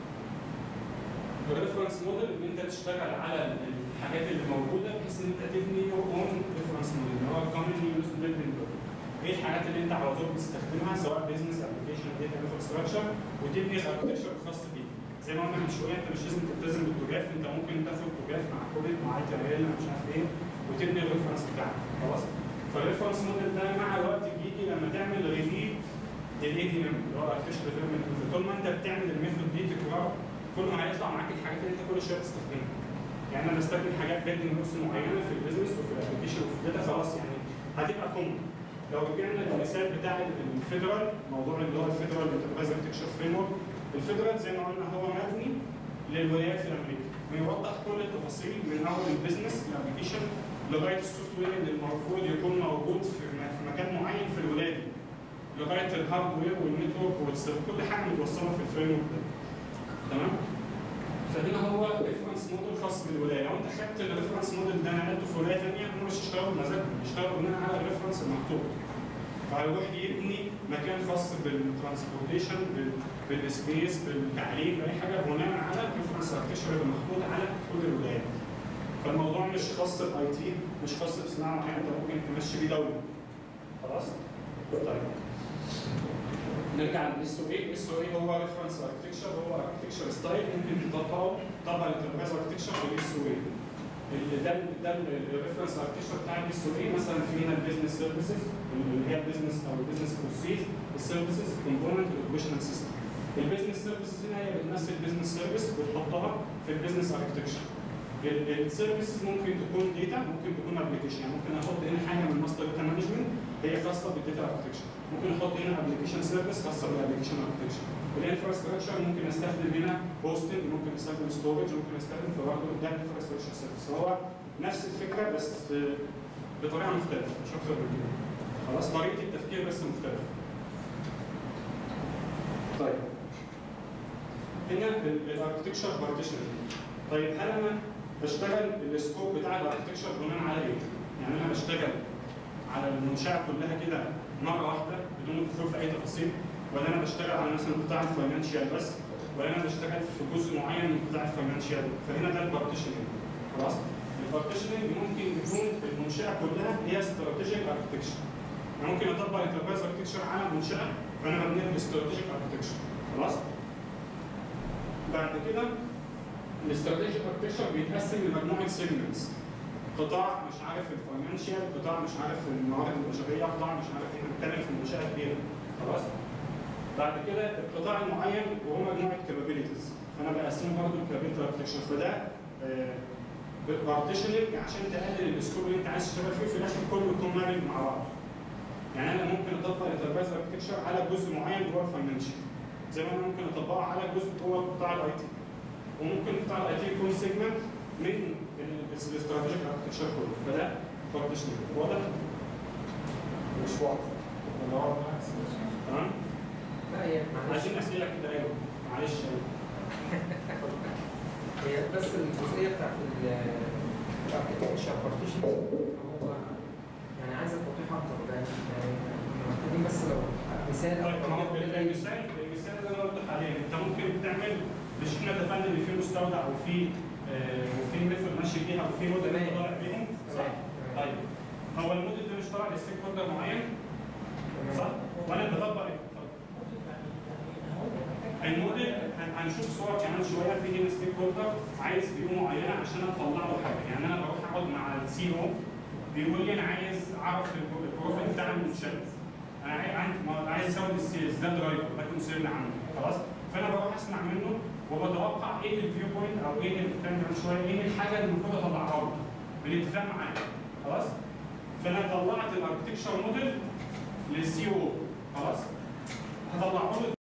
الريفرنس موديل ان انت تشتغل على الحاجات اللي موجوده بحيث ان انت تبني يور اون ريفرنس موديل اللي هو كومنلي يوز بيلدينج ايه الحاجات اللي انت عاوزهم تستخدمها سواء بزنس ابلكيشن داتا انفراستراكشر وتبني الاركتكشر الخاص بيك زي ما قلنا من شويه انت مش لازم تلتزم بالتوجاف انت ممكن تاخد توجاف مع كوبيت مع اي تي ال مش عارف ايه وتبني الريفرنس بتاعك خلاص فالريفرنس موديل ده مع الوقت بيجي لما تعمل ريفيو للاي دي ام اللي هو ارتفيشال ديفلوبمنت طول ما انت بتعمل الميثود دي تكرار كل ما هيطلع معاك الحاجات اللي انت كل شويه بتستخدمها يعني انا بستخدم حاجات بيلدنج بلوكس معينه في البيزنس وفي الابلكيشن وفي الداتا خلاص يعني هتبقى كومن لو رجعنا للمثال بتاع الفيدرال موضوع اللي هو الفيدرال انتربرايز اركتشر فريم ورك الفيدرال زي ما قلنا هو مبني للولايات في امريكا بيوضح كل التفاصيل من اول البيزنس الابلكيشن لغايه السوفت وير اللي المفروض يكون موجود في في مكان معين في الولايه دي لغايه الهاردوير والنتورك والسيرفر كل حاجه متوصله في الفريم ورك ده تمام فهنا هو ريفرنس موديل خاص بالولايه لو انت خدت الريفرنس موديل ده نقلته في ولايه ثانيه هم مش هيشتغلوا بمزاجهم بيشتغلوا بناء على الريفرنس المحطوط فهيروح يبني مكان خاص بالترانسبورتيشن بالسبيس بالتعليم باي حاجه بناء على الريفرنس اركتشر اللي محطوط على كل الولايات فالموضوع مش خاص بالاي تي مش خاص بصناعه معينه انت ممكن تمشي بيه دوله خلاص طيب نرجع للاس او اي الاس او اي هو ريفرنس اركتكشر هو اركتكشر ستايل ممكن تطبقه طبعا الانتربرايز اركتكشر والاس او اي ده ده الريفرنس اركتكشر بتاع الاس او اي مثلا في هنا البيزنس سيرفيسز اللي هي البيزنس او البيزنس بروسيس السيرفيسز كومبوننت الاوبريشنال سيستم البيزنس سيرفيسز هنا هي بتمثل بيزنس سيرفيس بتحطها في البيزنس اركتكشر السيرفيسز ممكن تكون داتا ممكن تكون ابلكيشن يعني ممكن احط هنا حاجه من ماستر داتا مانجمنت هي خاصه بالداتا اركتكشر ممكن احط هنا ابلكيشن سيرفيس خاصه بالابلكيشن اركتكشر الانفراستراكشر ممكن استخدم هنا هوستنج ممكن استخدم ستورج ممكن استخدم فبرضه ده انفراستراكشر سيرفيس هو نفس الفكره بس بطريقه مختلفه مش اكتر من كده خلاص طريقه التفكير بس مختلفه طيب هنا الاركتكشر بارتيشن طيب هل انا بشتغل السكوب بتاع الاركتكشر بناء على ايه؟ يعني انا بشتغل على المنشاه كلها كده مره واحده بدون الدخول في اي تفاصيل ولا انا بشتغل على مثلا قطاع الفاينانشال بس ولا انا بشتغل في جزء معين من قطاع الفاينانشال فهنا ده البارتيشننج خلاص البارتيشننج ممكن يكون المنشاه كلها هي استراتيجيك اركتكشر انا ممكن اطبق انتربرايز اركتكشر على منشاه فانا ببني الاستراتيجيك اركتكشر خلاص بعد كده الاستراتيجيك اركتكشر بيتقسم لمجموعه سيجمنتس قطاع مش عارف الفاينانشال قطاع مش عارف الموارد البشريه قطاع مش عارف ايه بنتكلم في منشاه كبيره خلاص بعد كده القطاع المعين وهو مجموعه كابابيلتيز فانا بقسمه برضه الكابابيلتي اركتكشر فده بارتيشننج عشان تقلل السكوب اللي انت عايز تشتغل فيه في الاخر كله يكون مرن مع بعض يعني انا ممكن اطبق الانتربرايز اركتكشر على جزء معين جوه الفاينانشال زي ما انا ممكن اطبقه على جزء جوه قطاع الاي تي وممكن قطاع الاي تي يكون سيجمنت من الاستراتيجيك اركتكشر كله فده بارتيشننج واضح؟ مش واضح ولا واضح؟ تمام؟ لا هي معلش عايزين اسئله كده ايوه معلش هي بس الجزئيه بتاعت الاركتكتشر بارتيشن هو يعني عايزه توضيح اكتر ده يعني محتاجين بس لو مثال طيب ما هو المثال المثال اللي انا قلت عليه انت ممكن تعمل مش احنا اتفقنا ان في مستودع وفي آه وفي ميثود ماشي بيها وفي موديل تمام. انت طالع بيهم صح؟ تمام. طيب هو الموديل ده مش طالع لستيك هولدر معين صح؟ وانا بطبق الموديل هن- هنشوف صور كمان شويه في هنا ستيك هولدر عايز فيو معينه عشان اطلع له حاجه يعني انا بروح اقعد مع السي او بيقول لي انا عايز اعرف البرو- البروفيل بتاع المنشاه انا عاي- عندي ما- عايز ازود السيلز ده درايفر ده كونسيرن عنده خلاص فانا بروح اسمع منه وبتوقع ايه الفيو بوينت او ايه اللي كان من شويه ايه الحاجه اللي المفروض اطلعها له بالاتفاق معاه خلاص فانا طلعت الاركتكشر موديل للسي او خلاص هطلعه له